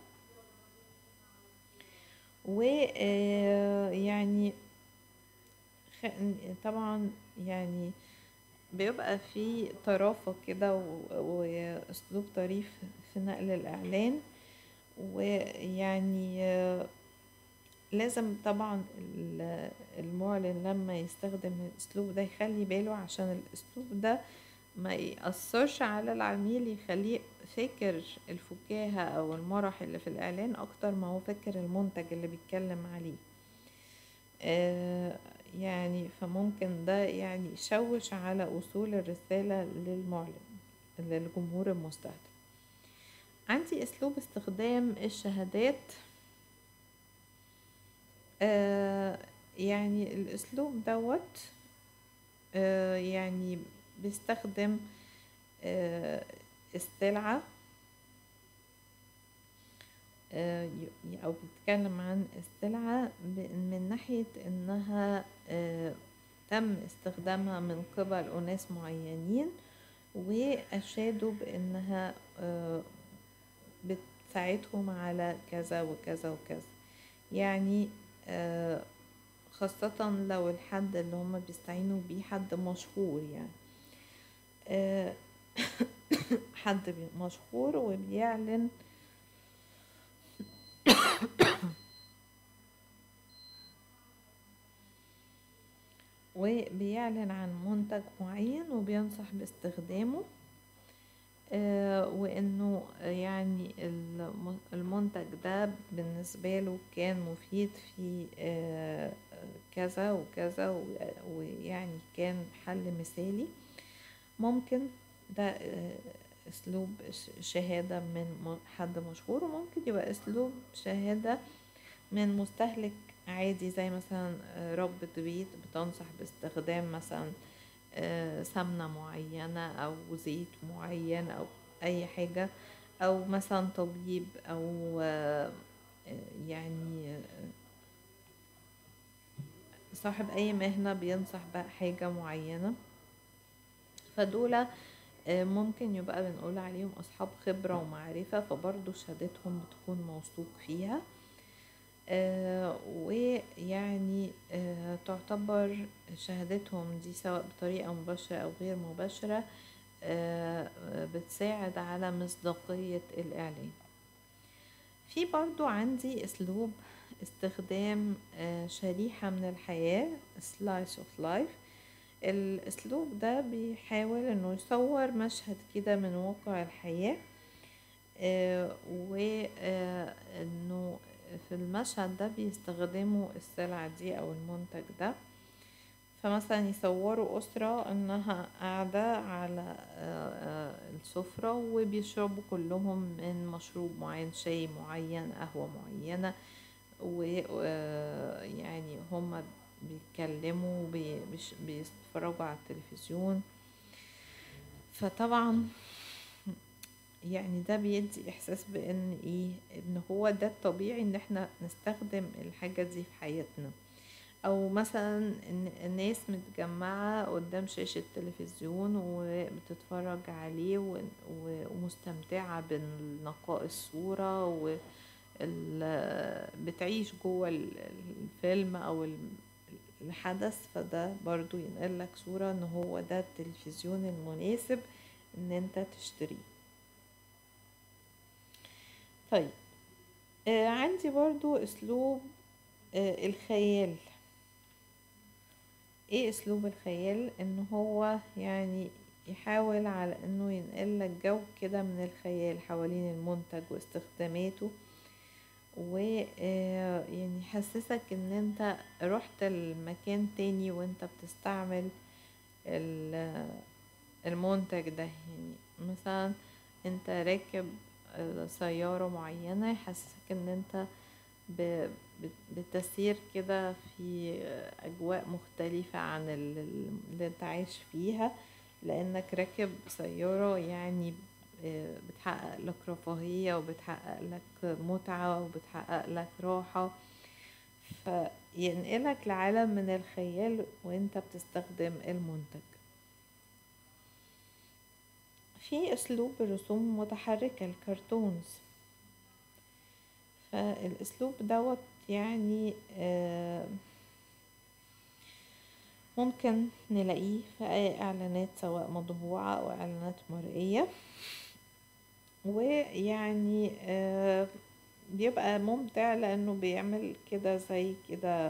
ويعني طبعا يعني بيبقى في طرافة كده و- واسلوب طريف في نقل الاعلان ويعني آه، لازم طبعا ال- المعلن لما يستخدم الاسلوب ده يخلي باله عشان الاسلوب ده ما يأثرش على العميل يخليه فاكر الفكاهة او المرح اللي في الاعلان اكتر ما هو فاكر المنتج اللي بيتكلم عليه آه، يعني فممكن ده يعني يشوش على وصول الرسالة للمعلن للجمهور المستهدف عندي اسلوب استخدام الشهادات آه يعني الاسلوب دوت آه يعني بيستخدم آه السلعة آه ي- او بيتكلم عن السلعة ب- من ناحية انها آه تم استخدامها من قبل اناس معينين واشادوا بانها آه بتساعدهم على كذا وكذا وكذا يعني آه، خاصة لو الحد اللي هما بيستعينوا بيه حد مشهور يعني آه، حد بي- مشهور وبيعلن وبيعلن عن منتج معين وبينصح باستخدامه آه، وانه يعني الم- المنتج ده بالنسبة له كان مفيد في آه، كذا وكذا و- ويعني كان حل مثالي ممكن ده آه، اسلوب ش- شهادة من م- حد مشهور وممكن يبقى اسلوب شهادة من مستهلك عادي زي مثلا آه، ربة بيت بتنصح باستخدام مثلا آه، سمنة معينة أو زيت معين أو أي حاجة أو مثلا طبيب أو آه، آه، يعني آه، صاحب أي مهنة بينصح بحاجة معينة فدول آه، ممكن يبقى بنقول عليهم أصحاب خبرة ومعرفة فبرضه شهادتهم بتكون موثوق فيها آه ويعني آه تعتبر شهادتهم دي سواء بطريقة مباشرة أو غير مباشرة آه بتساعد على مصداقية الإعلان في برضو عندي أسلوب استخدام آه شريحة من الحياة slice of life الأسلوب ده بيحاول إنه يصور مشهد كده من واقع الحياة آه وإنه في المشهد ده بيستخدموا السلعة دي أو المنتج ده فمثلا يصوروا أسرة إنها قاعدة على السفرة وبيشربوا كلهم من مشروب معين شاي معين قهوة معينة ويعني هما بيتكلموا بيتفرجوا على التلفزيون فطبعا يعني ده بيدي احساس بان ايه ان هو ده الطبيعي ان احنا نستخدم الحاجة دي في حياتنا او مثلا ان الناس متجمعة قدام شاشة تلفزيون وبتتفرج عليه ومستمتعة بنقاء الصورة و بتعيش جوه الفيلم او الحدث فده برضو ينقلك صورة ان هو ده التلفزيون المناسب ان انت تشتريه طيب آه عندي برضو اسلوب آه الخيال ايه اسلوب الخيال ان هو يعني يحاول على انه ينقلك جو كده من الخيال حوالين المنتج واستخداماته و يعني يحسسك ان انت رحت المكان تاني وانت بتستعمل المنتج ده يعني مثلا انت راكب سيارة معينة يحسسك ان انت بتسير كده في اجواء مختلفة عن اللي انت عايش فيها لانك راكب سيارة يعني بتحقق لك رفاهية وبتحقق لك متعة وبتحقق لك راحة فينقلك لعالم من الخيال وانت بتستخدم المنتج في اسلوب الرسوم المتحركة الكرتونز فالاسلوب دوت يعني ممكن نلاقيه في اي اعلانات سواء مطبوعة او اعلانات مرئية ويعني بيبقى ممتع لانه بيعمل كده زي كده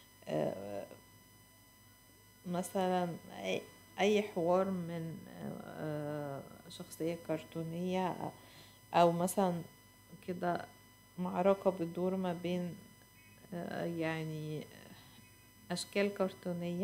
مثلا اي حوار من شخصية كرتونية او مثلا كده معركة بتدور ما بين يعني اشكال كرتونية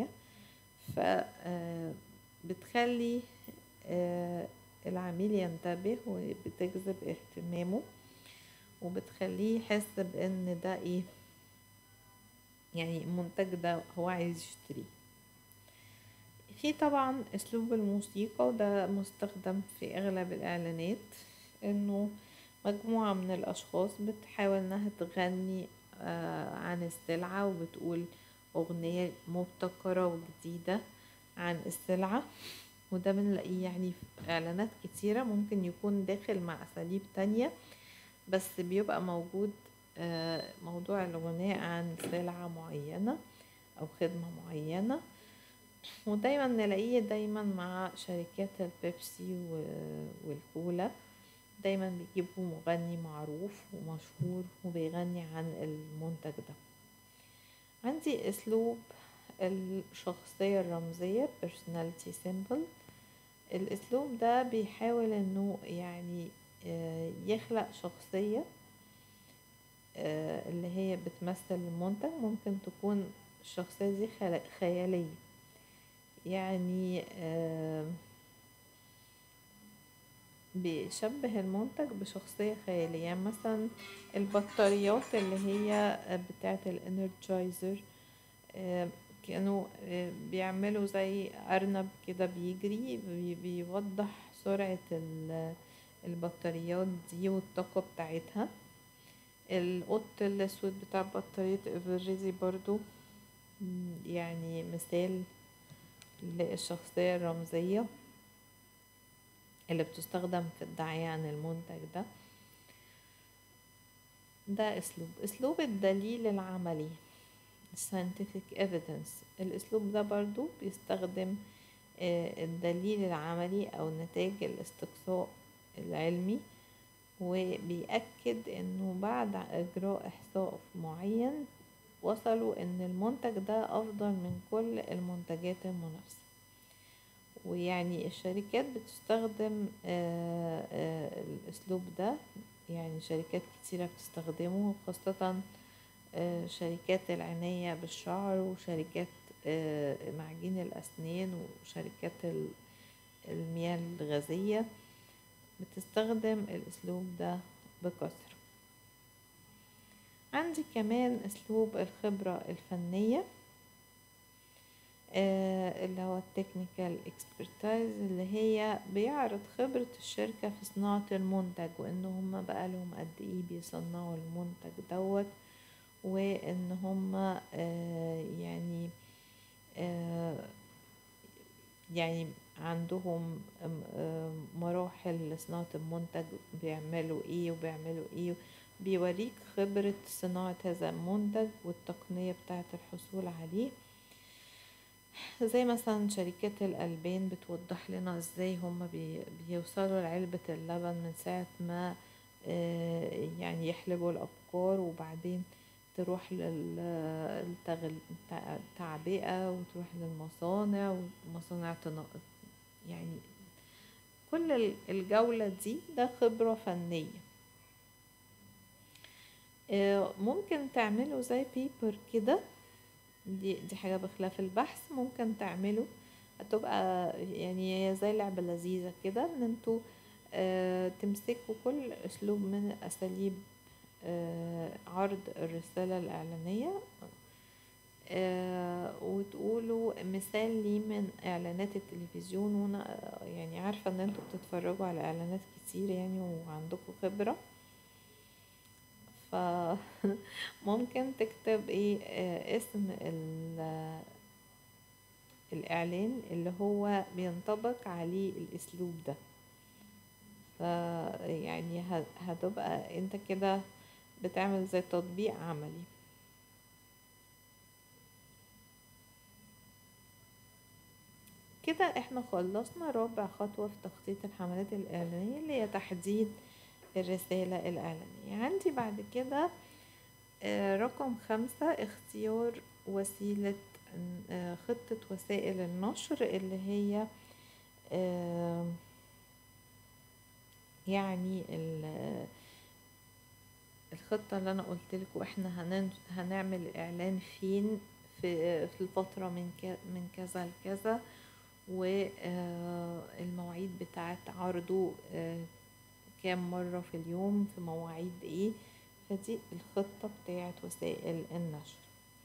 فبتخلي العميل ينتبه وبتجذب اهتمامه وبتخليه يحس بان ده ايه يعني المنتج ده هو عايز يشتريه في طبعا اسلوب الموسيقى وده مستخدم في اغلب الاعلانات انه مجموعة من الاشخاص بتحاول انها تغني آه عن السلعة وبتقول اغنية مبتكرة وجديدة عن السلعة وده بنلاقيه يعني في اعلانات كتيرة ممكن يكون داخل مع اساليب تانية بس بيبقى موجود آه موضوع الغناء عن سلعة معينة او خدمة معينة ودايما نلاقيه دايما مع شركات البيبسي والكولا دايما بيجيبوا مغني معروف ومشهور وبيغني عن المنتج ده عندي اسلوب الشخصية الرمزية personality symbol الاسلوب ده بيحاول انه يعني يخلق شخصية اللي هي بتمثل المنتج ممكن تكون الشخصية دي خيالية يعني بيشبه المنتج بشخصية خيالية يعني مثلا البطاريات اللي هي بتاعة الانرجايزر كانوا بيعملوا زي أرنب كده بيجري بيوضح سرعة البطاريات دي والطاقة بتاعتها القط الأسود بتاع بطارية ايفريزي برضو يعني مثال للشخصية الرمزية اللي بتستخدم في الدعاية عن المنتج ده ده اسلوب اسلوب الدليل العملي scientific evidence الاسلوب ده برضو بيستخدم آه، الدليل العملي او نتائج الاستقصاء العلمي وبيأكد انه بعد اجراء احصاء معين وصلوا ان المنتج ده افضل من كل المنتجات المنافسة ويعني الشركات بتستخدم آه، آه، الاسلوب ده يعني شركات كتيرة بتستخدمه خاصة آه، شركات العناية بالشعر وشركات آه، معجين الأسنان وشركات ال- المياه الغازية بتستخدم الأسلوب ده بكثرة عندي كمان أسلوب الخبرة الفنية آه، اللي هو التكنيكال اكسبرتايز اللي هي بيعرض خبرة الشركة في صناعة المنتج وان هم بقالهم قد ايه بيصنعوا المنتج دوت وان هم آه، يعني آه، يعني عندهم آم، آم، مراحل لصناعة المنتج بيعملوا ايه وبيعملوا ايه بيوريك خبرة صناعة هذا المنتج والتقنية بتاعة الحصول عليه زي مثلا شركات الألبان بتوضح لنا ازاي هما بي بيوصلوا لعلبة اللبن من ساعة ما آه، يعني يحلبوا الأبقار وبعدين تروح للتعبئة وتروح للمصانع ومصانع تنا- يعني كل ال- الجولة دي ده خبرة فنية آه، ممكن تعملوا زي بيبر كده دي دي حاجة بخلاف البحث ممكن تعملوا هتبقى يعني هي زي لعبة لذيذة كده ان انتوا آه، تمسكوا كل اسلوب من اساليب آه، عرض الرسالة الإعلانية آه، وتقولوا مثال لي من إعلانات التلفزيون وأنا آه، يعني عارفة إن انتوا بتتفرجوا على إعلانات كتير يعني وعندكم خبرة فممكن تكتب ايه آه، اسم ال- الإعلان اللي هو بينطبق عليه الأسلوب ده ف يعني ه- هتبقى انت كده بتعمل زي تطبيق عملي كده احنا خلصنا رابع خطوة في تخطيط الحملات الإعلانية اللي هي تحديد الرسالة الإعلانية عندي بعد كده آه، رقم خمسة اختيار وسيلة آه، خطة وسائل النشر اللي هي آه، يعني ال- الخطة اللي أنا قلت لكم إحنا هنن- هنعمل إعلان فين في في الفترة من ك- من كذا لكذا والمواعيد بتاعت عرضه آه، كام مرة في اليوم في مواعيد ايه فدي الخطة بتاعت وسائل النشر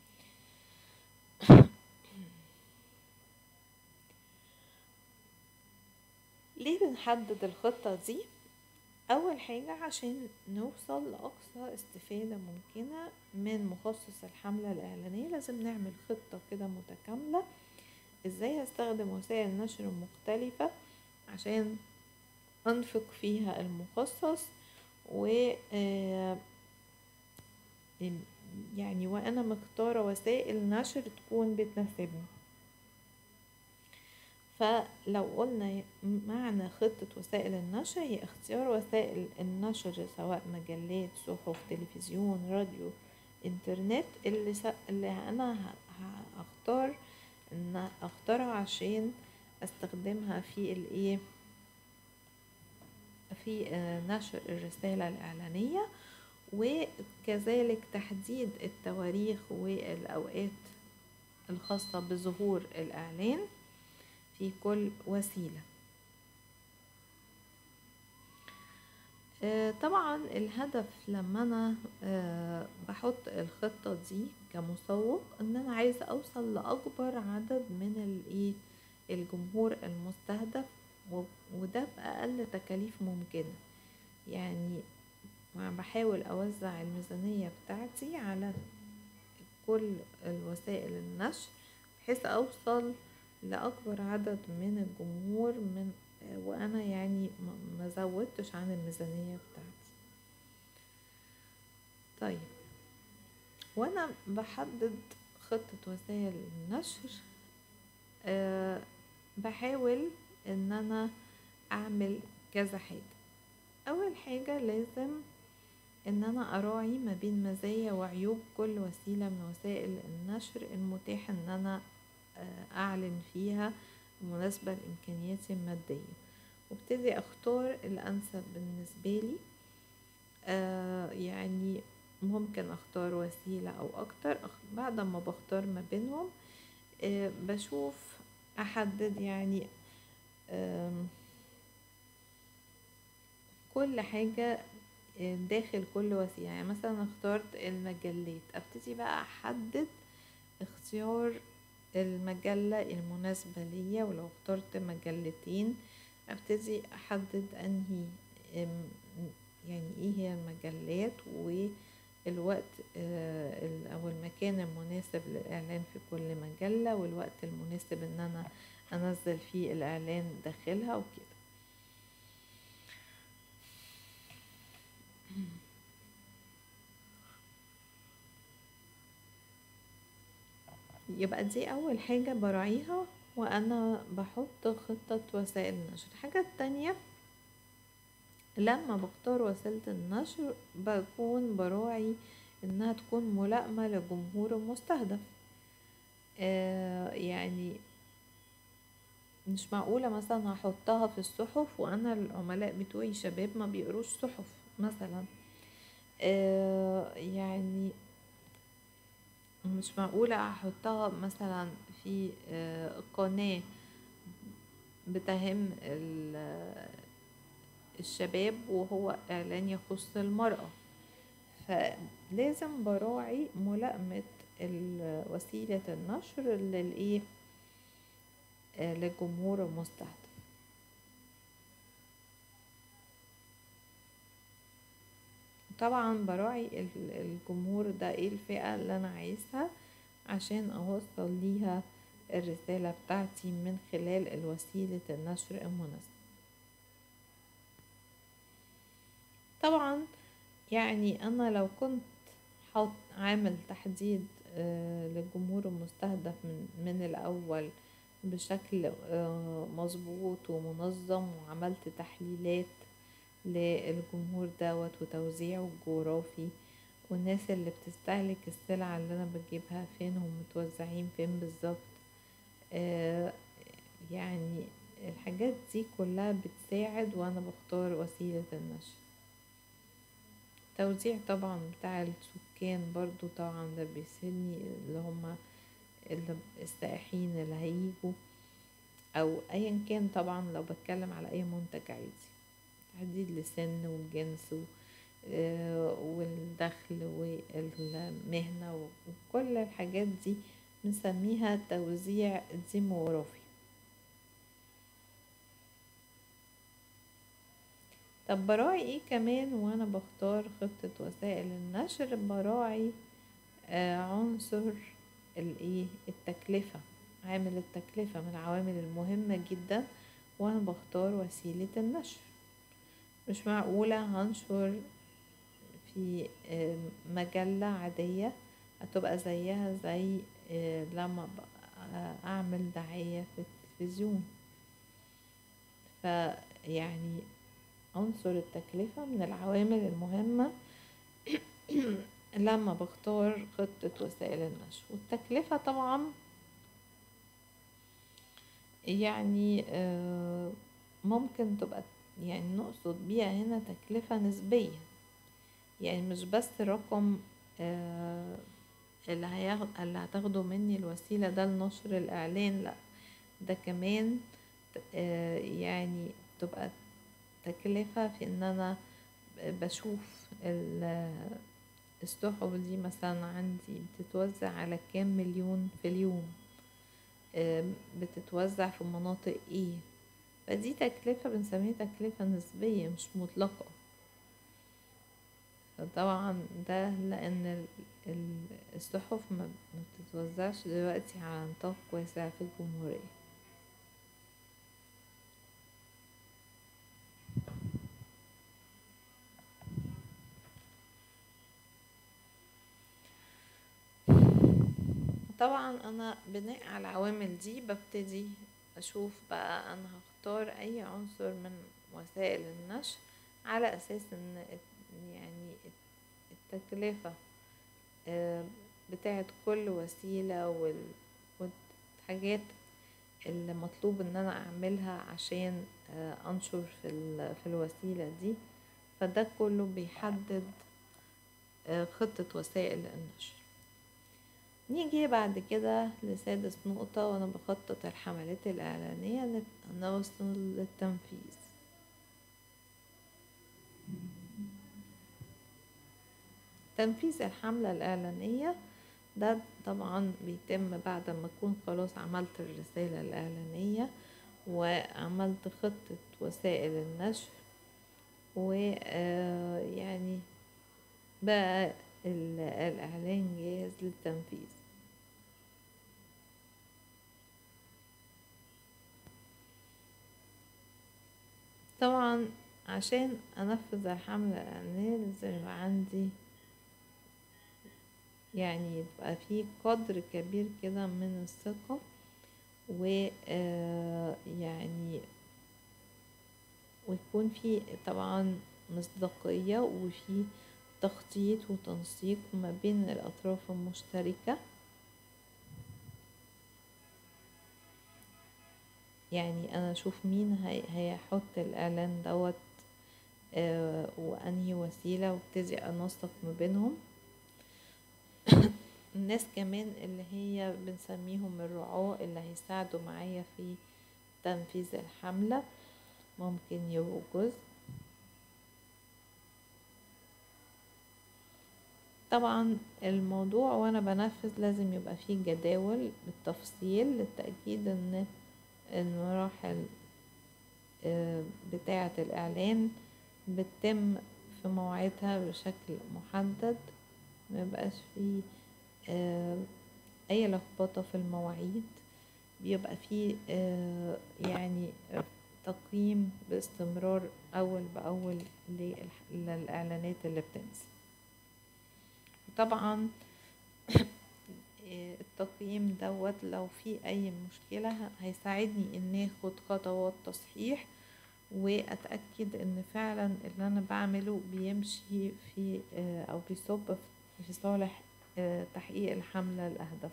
ليه بنحدد الخطة دي أول حاجة عشان نوصل لأقصى استفادة ممكنة من مخصص الحملة الإعلانية لازم نعمل خطة كده متكاملة ازاي هستخدم وسائل النشر المختلفة عشان أنفق فيها المخصص و آه، يعني وأنا مختارة وسائل نشر تكون بتناسبني فلو قلنا معنى خطة وسائل النشر هي اختيار وسائل النشر سواء مجلات صحف تلفزيون راديو انترنت اللي, س... اللي انا ه- ه- هختار ان اختارها عشان استخدمها في الايه في آه، نشر الرسالة الإعلانية وكذلك تحديد التواريخ والأوقات الخاصة بظهور الإعلان في كل وسيلة آه، طبعا الهدف لما انا آه، بحط الخطة دي كمسوق ان انا عايزة اوصل لاكبر عدد من الايه الجمهور المستهدف و- وده باقل تكاليف ممكنة يعني ما بحاول اوزع الميزانية بتاعتي على كل الوسائل النشر بحيث اوصل لاكبر عدد من الجمهور من وانا يعني ما- ما زودتش عن الميزانية بتاعتي طيب وانا بحدد خطة وسائل النشر أه بحاول ان انا اعمل كذا حاجة اول حاجة لازم ان انا اراعي ما بين مزايا وعيوب كل وسيلة من وسائل النشر المتاح ان انا آه، اعلن فيها مناسبة لامكانياتي المادية وابتدي اختار الانسب بالنسبة لي آه يعني ممكن اختار وسيلة او اكتر أخ- بعد ما بختار ما بينهم آه بشوف احدد يعني آم، كل حاجة آه، داخل كل وسيلة يعني مثلا اخترت المجلات ابتدي بقى احدد اختيار المجلة المناسبة ليا ولو اخترت مجلتين ابتدي احدد انهي ام، يعني ايه هي المجلات والوقت آه، ال- او المكان المناسب للاعلان في كل مجلة والوقت المناسب ان انا انزل فيه الاعلان داخلها وكده يبقى دي اول حاجة براعيها وانا بحط خطة وسائل النشر الحاجة التانية لما بختار وسيلة النشر بكون براعي انها تكون ملائمة للجمهور المستهدف آه يعني مش معقولة مثلا هحطها في الصحف وانا العملاء بتوعي شباب ما بيقروش صحف مثلا آه يعني مش معقولة احطها مثلا في آه قناة بتهم ال- الشباب وهو اعلان يخص المرأة فلازم براعي ملائمة ال- وسيلة النشر للايه آه، للجمهور المستهدف طبعا براعي ال- الجمهور ده ايه الفئة اللي انا عايزها عشان اوصل ليها الرسالة بتاعتي من خلال الوسيلة النشر المناسبة طبعا يعني انا لو كنت حاط عامل تحديد آه، للجمهور المستهدف من من الاول بشكل آه، مظبوط ومنظم وعملت تحليلات للجمهور دوت وتوزيعه الجغرافي والناس اللي بتستهلك السلعة اللي انا بجيبها فين هم متوزعين فين بالظبط آه، يعني الحاجات دي كلها بتساعد وانا بختار وسيلة النشر توزيع طبعا بتاع السكان برضو طبعا ده بيساعدني اللي هما اللي السائحين اللي هيجوا او ايا كان طبعا لو بتكلم على اي منتج عادي تحديد لسن والجنس و آه، والدخل والمهنة و- وكل الحاجات دي بنسميها توزيع ديموغرافي طب براعي ايه كمان وانا بختار خطة وسائل النشر براعي آه عنصر الايه التكلفة عامل التكلفة من العوامل المهمة جدا وانا بختار وسيلة النشر مش معقولة هنشر في آه، مجلة عادية هتبقى زيها زي آه، لما ب- آه، اعمل دعاية في التلفزيون فيعني عنصر التكلفة من العوامل المهمة لما بختار خطة وسائل النشر والتكلفة طبعا يعني آه، ممكن تبقى يعني نقصد بيها هنا تكلفة نسبية يعني مش بس رقم آه، اللي هياخد اللي هتاخده مني الوسيلة ده لنشر الإعلان لأ ده كمان آه، يعني تبقى تكلفة في ان انا بشوف ال- الصحف دي مثلا عندي بتتوزع على كام مليون في اليوم آم، بتتوزع في مناطق ايه فدي تكلفة بنسميها تكلفة نسبية مش مطلقة فطبعا ده لان ال- ال- الصحف ما ما بتتوزعش دلوقتي على نطاق واسع في الجمهورية طبعا انا بناء على العوامل دي ببتدي اشوف بقى انا هختار اي عنصر من وسائل النشر على اساس ان الت- يعني التكلفة آه، بتاعت كل وسيلة وال- والحاجات اللي مطلوب ان انا اعملها عشان آه، انشر في, ال- في الوسيلة دي فده كله بيحدد آه، خطة وسائل النشر نيجي بعد كده لسادس نقطة وأنا بخطط الحملات الإعلانية نبقى نوصل للتنفيذ تنفيذ الحملة الإعلانية ده طبعا بيتم بعد ما أكون خلاص عملت الرسالة الإعلانية وعملت خطة وسائل النشر ويعني بقى ال- الإعلان جاهز للتنفيذ طبعا عشان أنفذ الحملة الإعلانية لازم يبقى عندي يعني يبقى في قدر كبير كده من الثقة و آه، يعني ويكون في طبعا مصداقية وفي تخطيط وتنسيق ما بين الأطراف المشتركة يعني أنا أشوف مين هي- هيحط الإعلان دوت آه، وأنهي وسيلة وابتدي أنسق ما بينهم الناس كمان اللي هي بنسميهم الرعاة اللي هيساعدوا معايا في تنفيذ الحملة ممكن يبقوا جزء طبعا الموضوع وانا بنفذ لازم يبقى فيه جداول بالتفصيل للتأكيد ان المراحل آه، بتاعة الإعلان بتتم في مواعيدها بشكل محدد ميبقاش فيه آه، أي لخبطة في المواعيد بيبقى فيه آه، يعني تقييم باستمرار أول بأول للح- للإعلانات اللي بتنزل طبعا آه، التقييم دوت لو في أي مشكلة ه- هيساعدني إن اخد خطوات تصحيح وأتأكد إن فعلا اللي أنا بعمله بيمشي في آه، أو بيصب في- في صالح آه، تحقيق الحملة الأهداف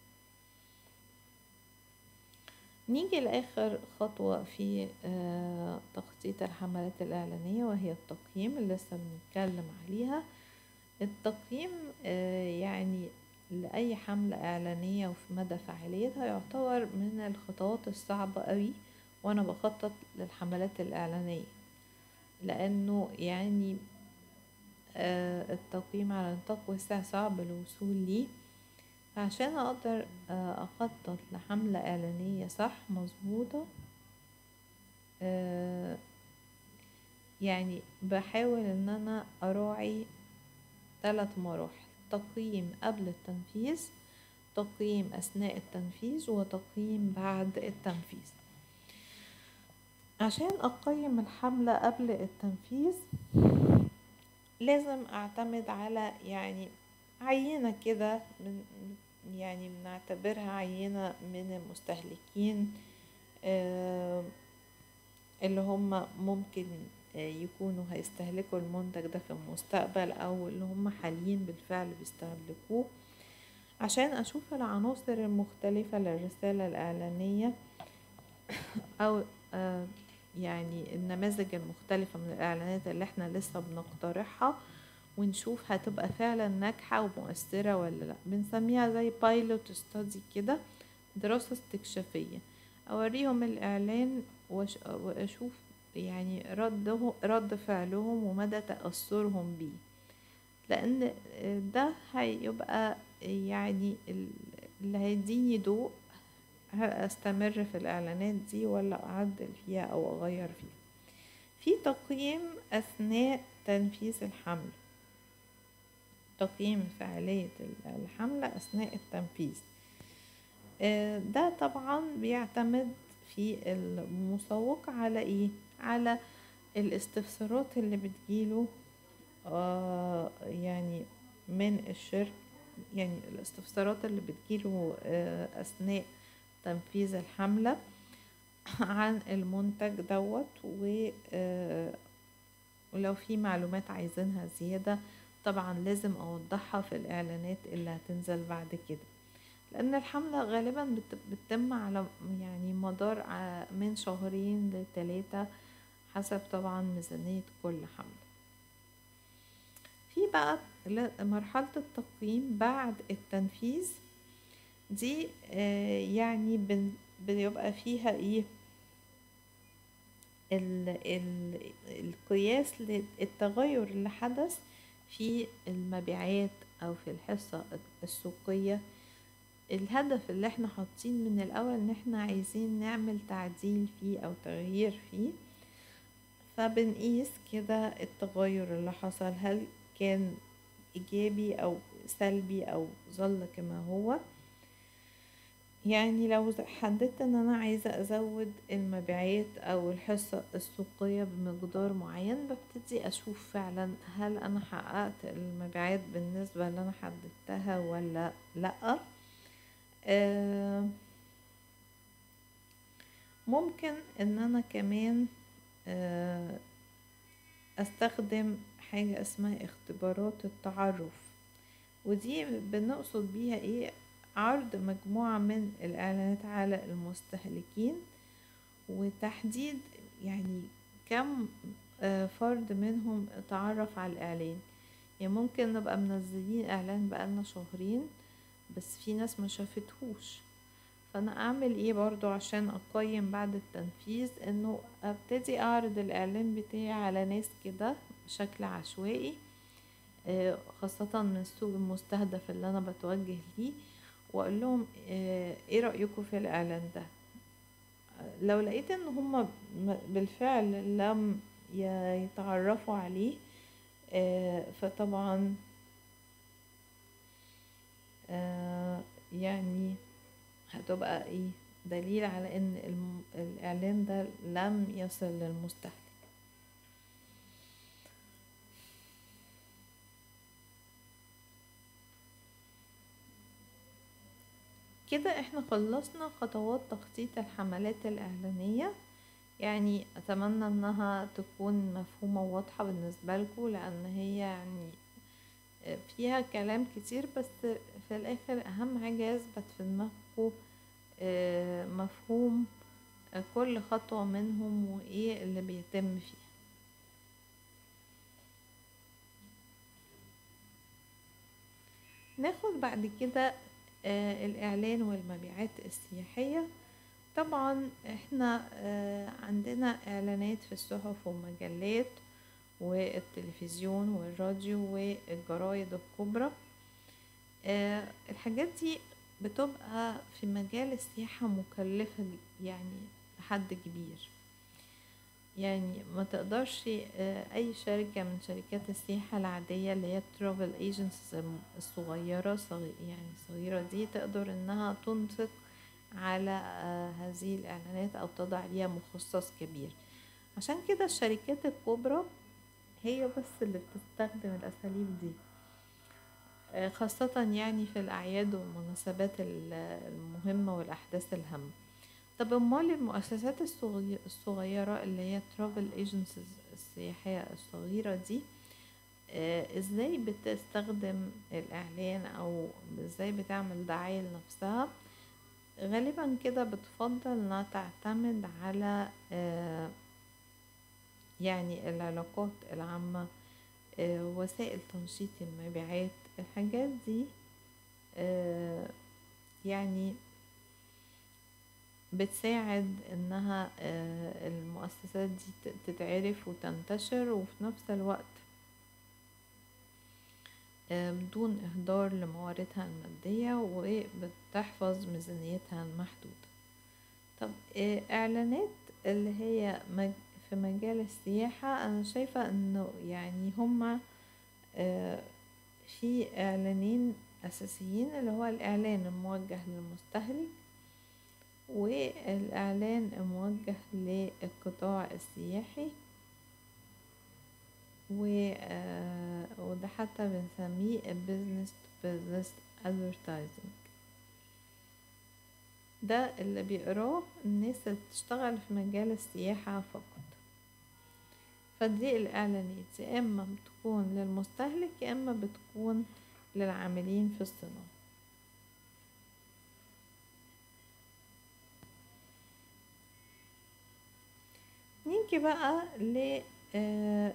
نيجي لآخر خطوة في آه، تخطيط الحملات الإعلانية وهي التقييم اللي لسه بنتكلم عليها التقييم آه، يعني لأي حملة إعلانية وفي مدى فاعليتها يعتبر من الخطوات الصعبة قوي وأنا بخطط للحملات الإعلانية لأنه يعني آه، التقييم على نطاق واسع صعب الوصول ليه فعشان أقدر آه، أخطط لحملة إعلانية صح مظبوطة آه، يعني بحاول إن أنا أراعي ثلاث مراحل تقييم قبل التنفيذ تقييم أثناء التنفيذ وتقييم بعد التنفيذ عشان أقيم الحملة قبل التنفيذ لازم أعتمد على يعني عينة كده من يعني بنعتبرها عينة من المستهلكين آه، اللي هم ممكن آه، يكونوا هيستهلكوا المنتج ده في المستقبل أو اللي هم حاليا بالفعل بيستهلكوه عشان أشوف العناصر المختلفة للرسالة الإعلانية أو آه، يعني النماذج المختلفة من الإعلانات اللي احنا لسه بنقترحها ونشوف هتبقى فعلا ناجحة ومؤثرة ولا لا بنسميها زي بايلوت ستادي كده دراسة استكشافية أوريهم الإعلان وأش- وأشوف يعني رده رد فعلهم ومدى تأثرهم بيه لأن ده هيبقى يعني ال- اللي هيديني ضوء هل استمر في الاعلانات دي ولا اعدل فيها او اغير فيها في تقييم اثناء تنفيذ الحملة تقييم فعالية ال- الحملة اثناء التنفيذ آه، ده طبعا بيعتمد في المسوق على ايه على الاستفسارات اللي بتجيله آه، يعني من الشركة يعني الاستفسارات اللي بتجيله آه، أثناء تنفيذ الحملة عن المنتج دوت و آه، ولو في معلومات عايزينها زيادة طبعا لازم أوضحها في الإعلانات اللي هتنزل بعد كده لأن الحملة غالبا بت- بتتم على يعني مدار ع- من شهرين لتلاتة حسب طبعا ميزانية كل حملة في بقى ل- مرحلة التقييم بعد التنفيذ دي آه، يعني بن- بيبقى فيها ايه ال ال القياس للتغير اللي حدث في المبيعات او في الحصة السوقية الهدف اللي احنا حاطين من الاول ان احنا عايزين نعمل تعديل فيه او تغيير فيه فبنقيس كده التغير اللي حصل هل كان ايجابي او سلبي او ظل كما هو يعني لو حددت ان انا عايزة ازود المبيعات او الحصة السوقية بمقدار معين ببتدي اشوف فعلا هل انا حققت المبيعات بالنسبة اللي انا حددتها ولا لأ آه، ممكن ان انا كمان آه، استخدم حاجة اسمها اختبارات التعرف ودي بنقصد بيها ايه عرض مجموعة من الاعلانات على المستهلكين وتحديد يعني كم آه، فرد منهم تعرف على الاعلان يعني ممكن نبقى منزلين اعلان بقالنا شهرين بس في ناس ما شافتهوش فانا اعمل ايه برضو عشان اقيم بعد التنفيذ انه ابتدي اعرض الاعلان بتاعي على ناس كده بشكل عشوائي آه، خاصة من السوق المستهدف اللي انا بتوجه ليه واقول لهم آه، ايه رأيكم في الاعلان ده آه، لو لقيت ان هم بالفعل لم ي- يتعرفوا عليه آه، فطبعا آه، يعني هتبقى ايه دليل على ان الم- الاعلان ده لم يصل للمستهلك كده احنا خلصنا خطوات تخطيط الحملات الإعلانية يعني أتمنى إنها تكون مفهومة وواضحة بالنسبة لكم لأن هي يعني فيها كلام كتير بس في الآخر أهم حاجة يثبت في دماغكم آه، مفهوم آه، كل خطوة منهم وإيه اللي بيتم فيها ناخد بعد كده آه، الإعلان والمبيعات السياحية طبعا احنا آه، عندنا إعلانات في الصحف والمجلات والتلفزيون والراديو والجرايد الكبرى آه، الحاجات دي بتبقى في مجال السياحة مكلفة ج- يعني لحد كبير يعني ما تقدرش آه، اي شركة من شركات السياحة العادية اللي هي الترافل ايجنسيز الصغيرة صغي- يعني الصغيرة دي تقدر انها تنفق على آه، هذه الاعلانات او تضع ليها مخصص كبير عشان كده الشركات الكبرى هي بس اللي بتستخدم الاساليب دي آه، خاصة يعني في الأعياد والمناسبات ال- المهمة والأحداث الهامة طب امال المؤسسات الصغي- الصغيرة اللي هي travel agencies السياحية الصغيرة دي آه، ازاي بتستخدم الإعلان أو ازاي بتعمل دعاية لنفسها غالبا كده بتفضل انها تعتمد على آه، يعني العلاقات العامة آه، وسائل تنشيط المبيعات الحاجات دي آه، يعني بتساعد انها آه، المؤسسات دي ت- تتعرف وتنتشر وفي نفس الوقت آه، بدون إهدار لمواردها المادية وبتحفظ ميزانيتها المحدودة طب آه، إعلانات اللي هي مج- في مجال السياحة أنا شايفة إنه يعني هما آه، في إعلانين أساسيين اللي هو الإعلان الموجه للمستهلك والإعلان الموجه للقطاع السياحي و آه، وده حتى بنسميه business to business advertising ده اللي بيقراه الناس اللي بتشتغل في مجال السياحة فقط فدي الإعلانات يا إما بتكون للمستهلك يا إما بتكون للعاملين في الصناعة نيجي بقى ل آه،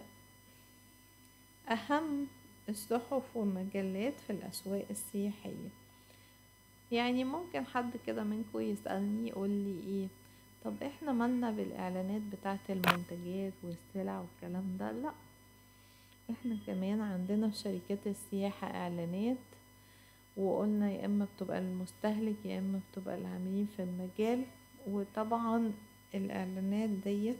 أهم الصحف والمجلات في الأسواق السياحية يعني ممكن حد كده منكم يسألني يقول لي ايه طب احنا مالنا بالإعلانات بتاعة المنتجات والسلع والكلام ده لا احنا كمان عندنا في شركات السياحة إعلانات وقلنا يا إما بتبقى المستهلك يا إما بتبقى العاملين في المجال وطبعا الإعلانات ديت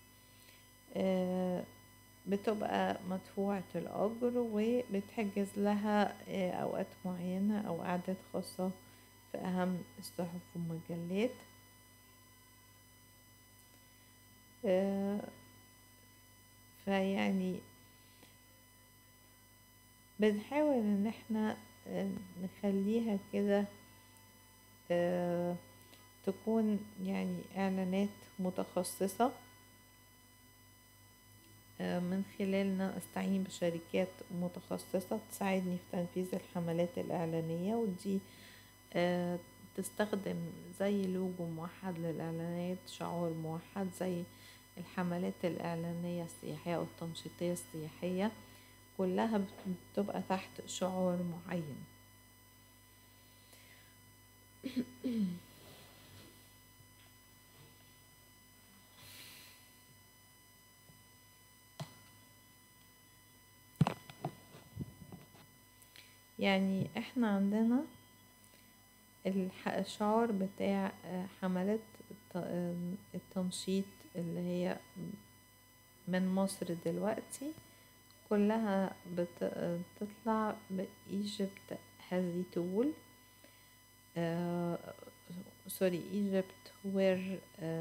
آه، بتبقى مدفوعة الأجر وبتحجز لها آه، أوقات معينة أو أعداد خاصة في أهم الصحف والمجلات آه، فيعني بنحاول ان احنا آه، نخليها كده آه، تكون يعني اعلانات متخصصة آه، من خلالنا استعين بشركات متخصصة تساعدني في تنفيذ الحملات الإعلانية ودي آه، تستخدم زي لوجو موحد للإعلانات شعار موحد زي الحملات الإعلانية السياحية أو التنشيطية السياحية كلها بت- بتبقى تحت شعار معين يعني احنا عندنا الح- الشعار بتاع آه، حملات الت- آم، التنشيط اللي هي من مصر دلوقتي كلها بت- بتطلع بإيجيبت هذه تول سوري ايجيبت وير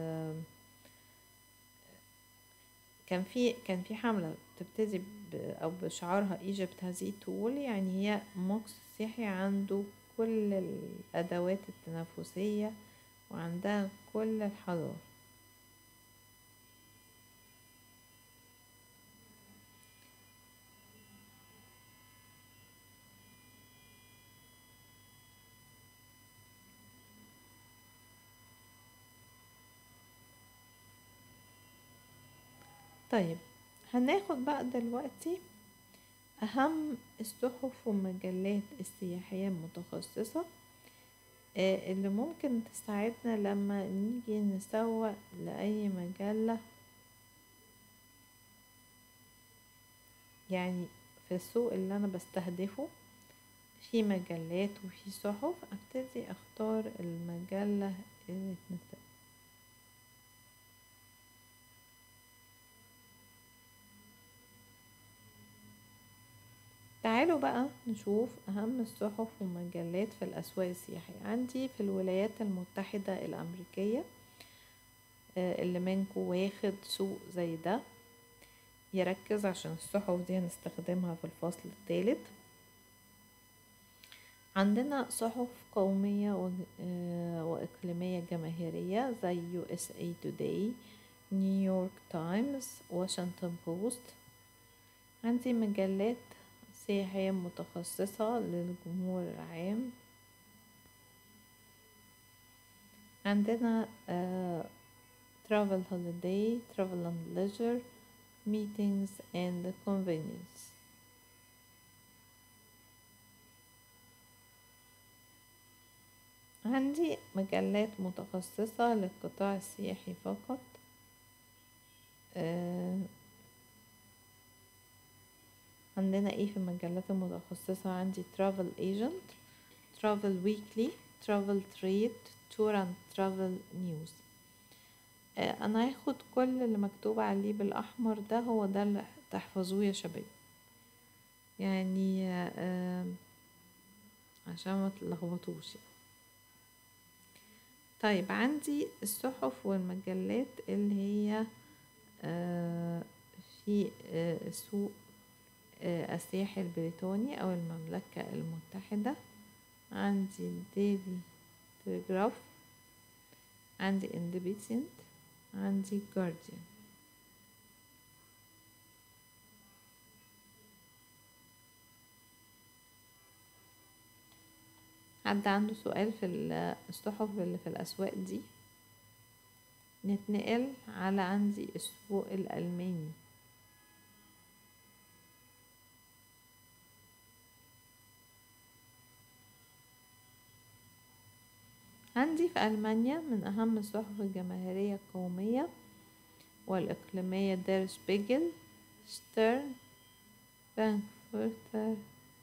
كان في كان في حملة بتبتدي ب أو بشعارها ايجيبت هذه تول يعني هي مقصد سياحي عنده كل الأدوات التنافسية وعندها كل الحضارة طيب هناخد بقى دلوقتي أهم الصحف والمجلات السياحية المتخصصة آه، اللي ممكن تساعدنا لما نيجي نسوق لأي مجلة يعني في السوق اللي أنا بستهدفه في مجلات وفي صحف أبتدي أختار المجلة اللي تناسب تعالوا بقى نشوف أهم الصحف والمجلات في الأسواق السياحية عندي في الولايات المتحدة الأمريكية آه، اللي منكو واخد سوق زي ده يركز عشان الصحف دي هنستخدمها في الفصل الثالث عندنا صحف قومية و- آه، وإقليمية جماهيرية زي USA Today نيويورك تايمز واشنطن بوست عندي مجلات سياحية متخصصة للجمهور العام عندنا آه, travel holiday travel and leisure meetings and convenience عندي مجلات متخصصة للقطاع السياحي فقط آه عندنا ايه في المجلات المتخصصة عندي travel agent travel weekly travel trade tour and travel news آه انا هاخد كل اللي مكتوب عليه بالاحمر ده هو ده اللي تحفظوه يا شباب يعني آه عشان ما تلخبطوش يعني. طيب عندي الصحف والمجلات اللي هي آه في آه السوق آه، السياحي البريطاني أو المملكة المتحدة عندي ديلي تلجراف عندي اندبيسنت عندي جارديان حد عنده سؤال في ال- الصحف اللي في الأسواق دي نتنقل على عندي السوق الألماني عندي في ألمانيا من أهم الصحف الجماهيرية القومية والإقليمية دير شبيجل شترن فرانكفورتر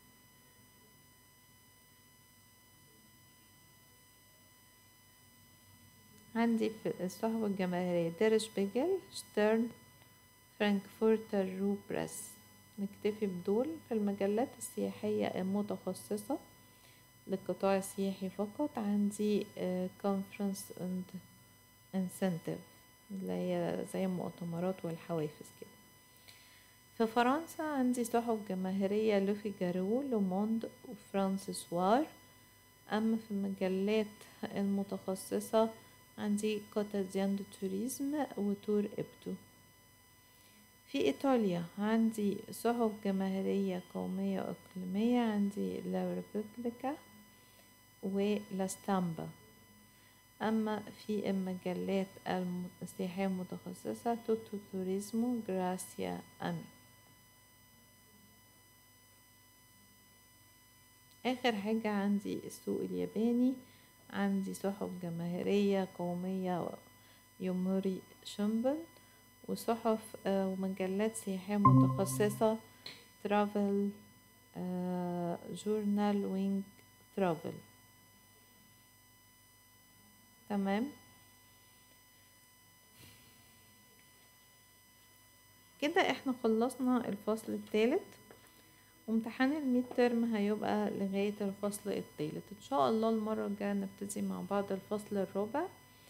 عندي في الصحف الجماهيرية دير شبيجل شترن فرانكفورتر رو بريس نكتفي بدول في المجلات السياحية المتخصصة للقطاع السياحي فقط عندي كونفرنس اند انسنتيف اللي هي زي المؤتمرات والحوافز كده في فرنسا عندي صحف جماهيرية لو فيجارو لو موند وفرانسيسوار أما في المجلات المتخصصة عندي كوتازيان دو توريزم وتور إبتو في إيطاليا عندي صحف جماهيرية قومية وإقليمية عندي لا ريبوبليكا ولا ستامبا أما في المجلات الم- السياحية المتخصصة توتو توريزمو جراسيا أمي آخر حاجة عندي السوق الياباني عندي صحف جماهيرية قومية يوموري شومبل وصحف آه، ومجلات سياحية متخصصة ترافل جورنال وينج ترافل تمام كده احنا خلصنا الفصل الثالث وامتحان الميد ترم هيبقى لغاية الفصل الثالث ان شاء الله المرة الجاية نبتدي مع بعض الفصل الرابع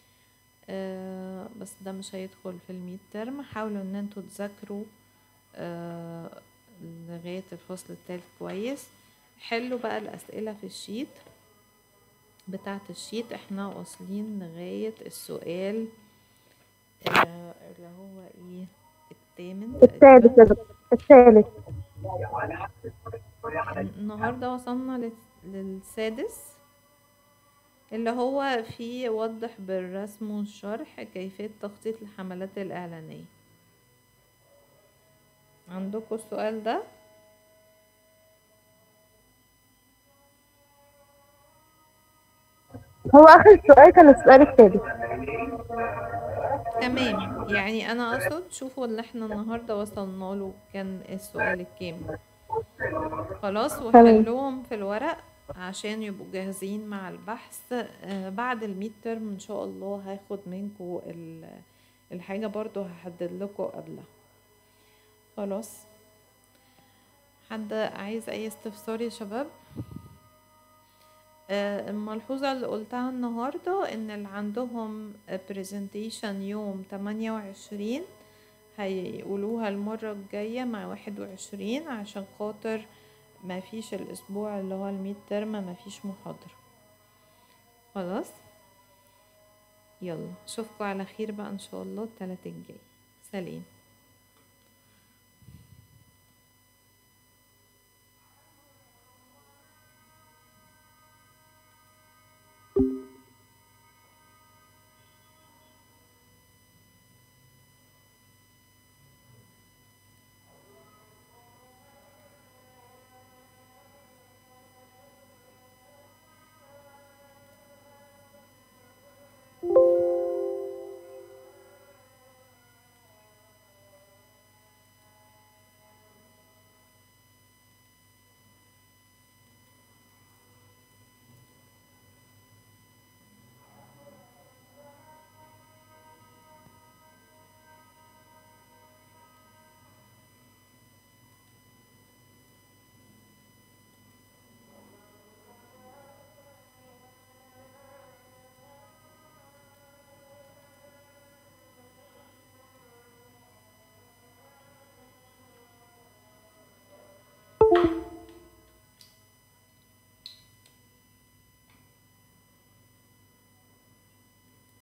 آه بس ده مش هيدخل في الميد ترم حاولوا ان انتوا تذاكروا آه لغاية الفصل الثالث كويس حلوا بقى الأسئلة في الشيت بتاعة الشيت احنا واصلين لغاية السؤال آه اللي هو ايه الثامن الثالث يا دكتور الثالث النهاردة وصلنا لل- للسادس اللي هو فيه وضح بالرسم والشرح كيفية تخطيط الحملات الإعلانية عندكم السؤال ده هو آخر سؤال كان السؤال الثالث تمام يعني أنا أقصد شوفوا اللي احنا النهاردة وصلنا له كان السؤال الكام خلاص وحلوهم في الورق عشان يبقوا جاهزين مع البحث آه، بعد الميد ترم ان شاء الله هاخد منكم ال- الحاجة برضو هحدد لكم قبلها خلاص حد عايز اي استفسار يا شباب آه، الملحوظة اللي قلتها النهاردة ان اللي عندهم برزنتيشن يوم 28 هيقولوها المرة الجاية مع واحد وعشرين عشان خاطر ما فيش الأسبوع اللي هو الميد ترم ما فيش محاضرة خلاص يلا اشوفكم على خير بقى ان شاء الله التلات الجاي سلام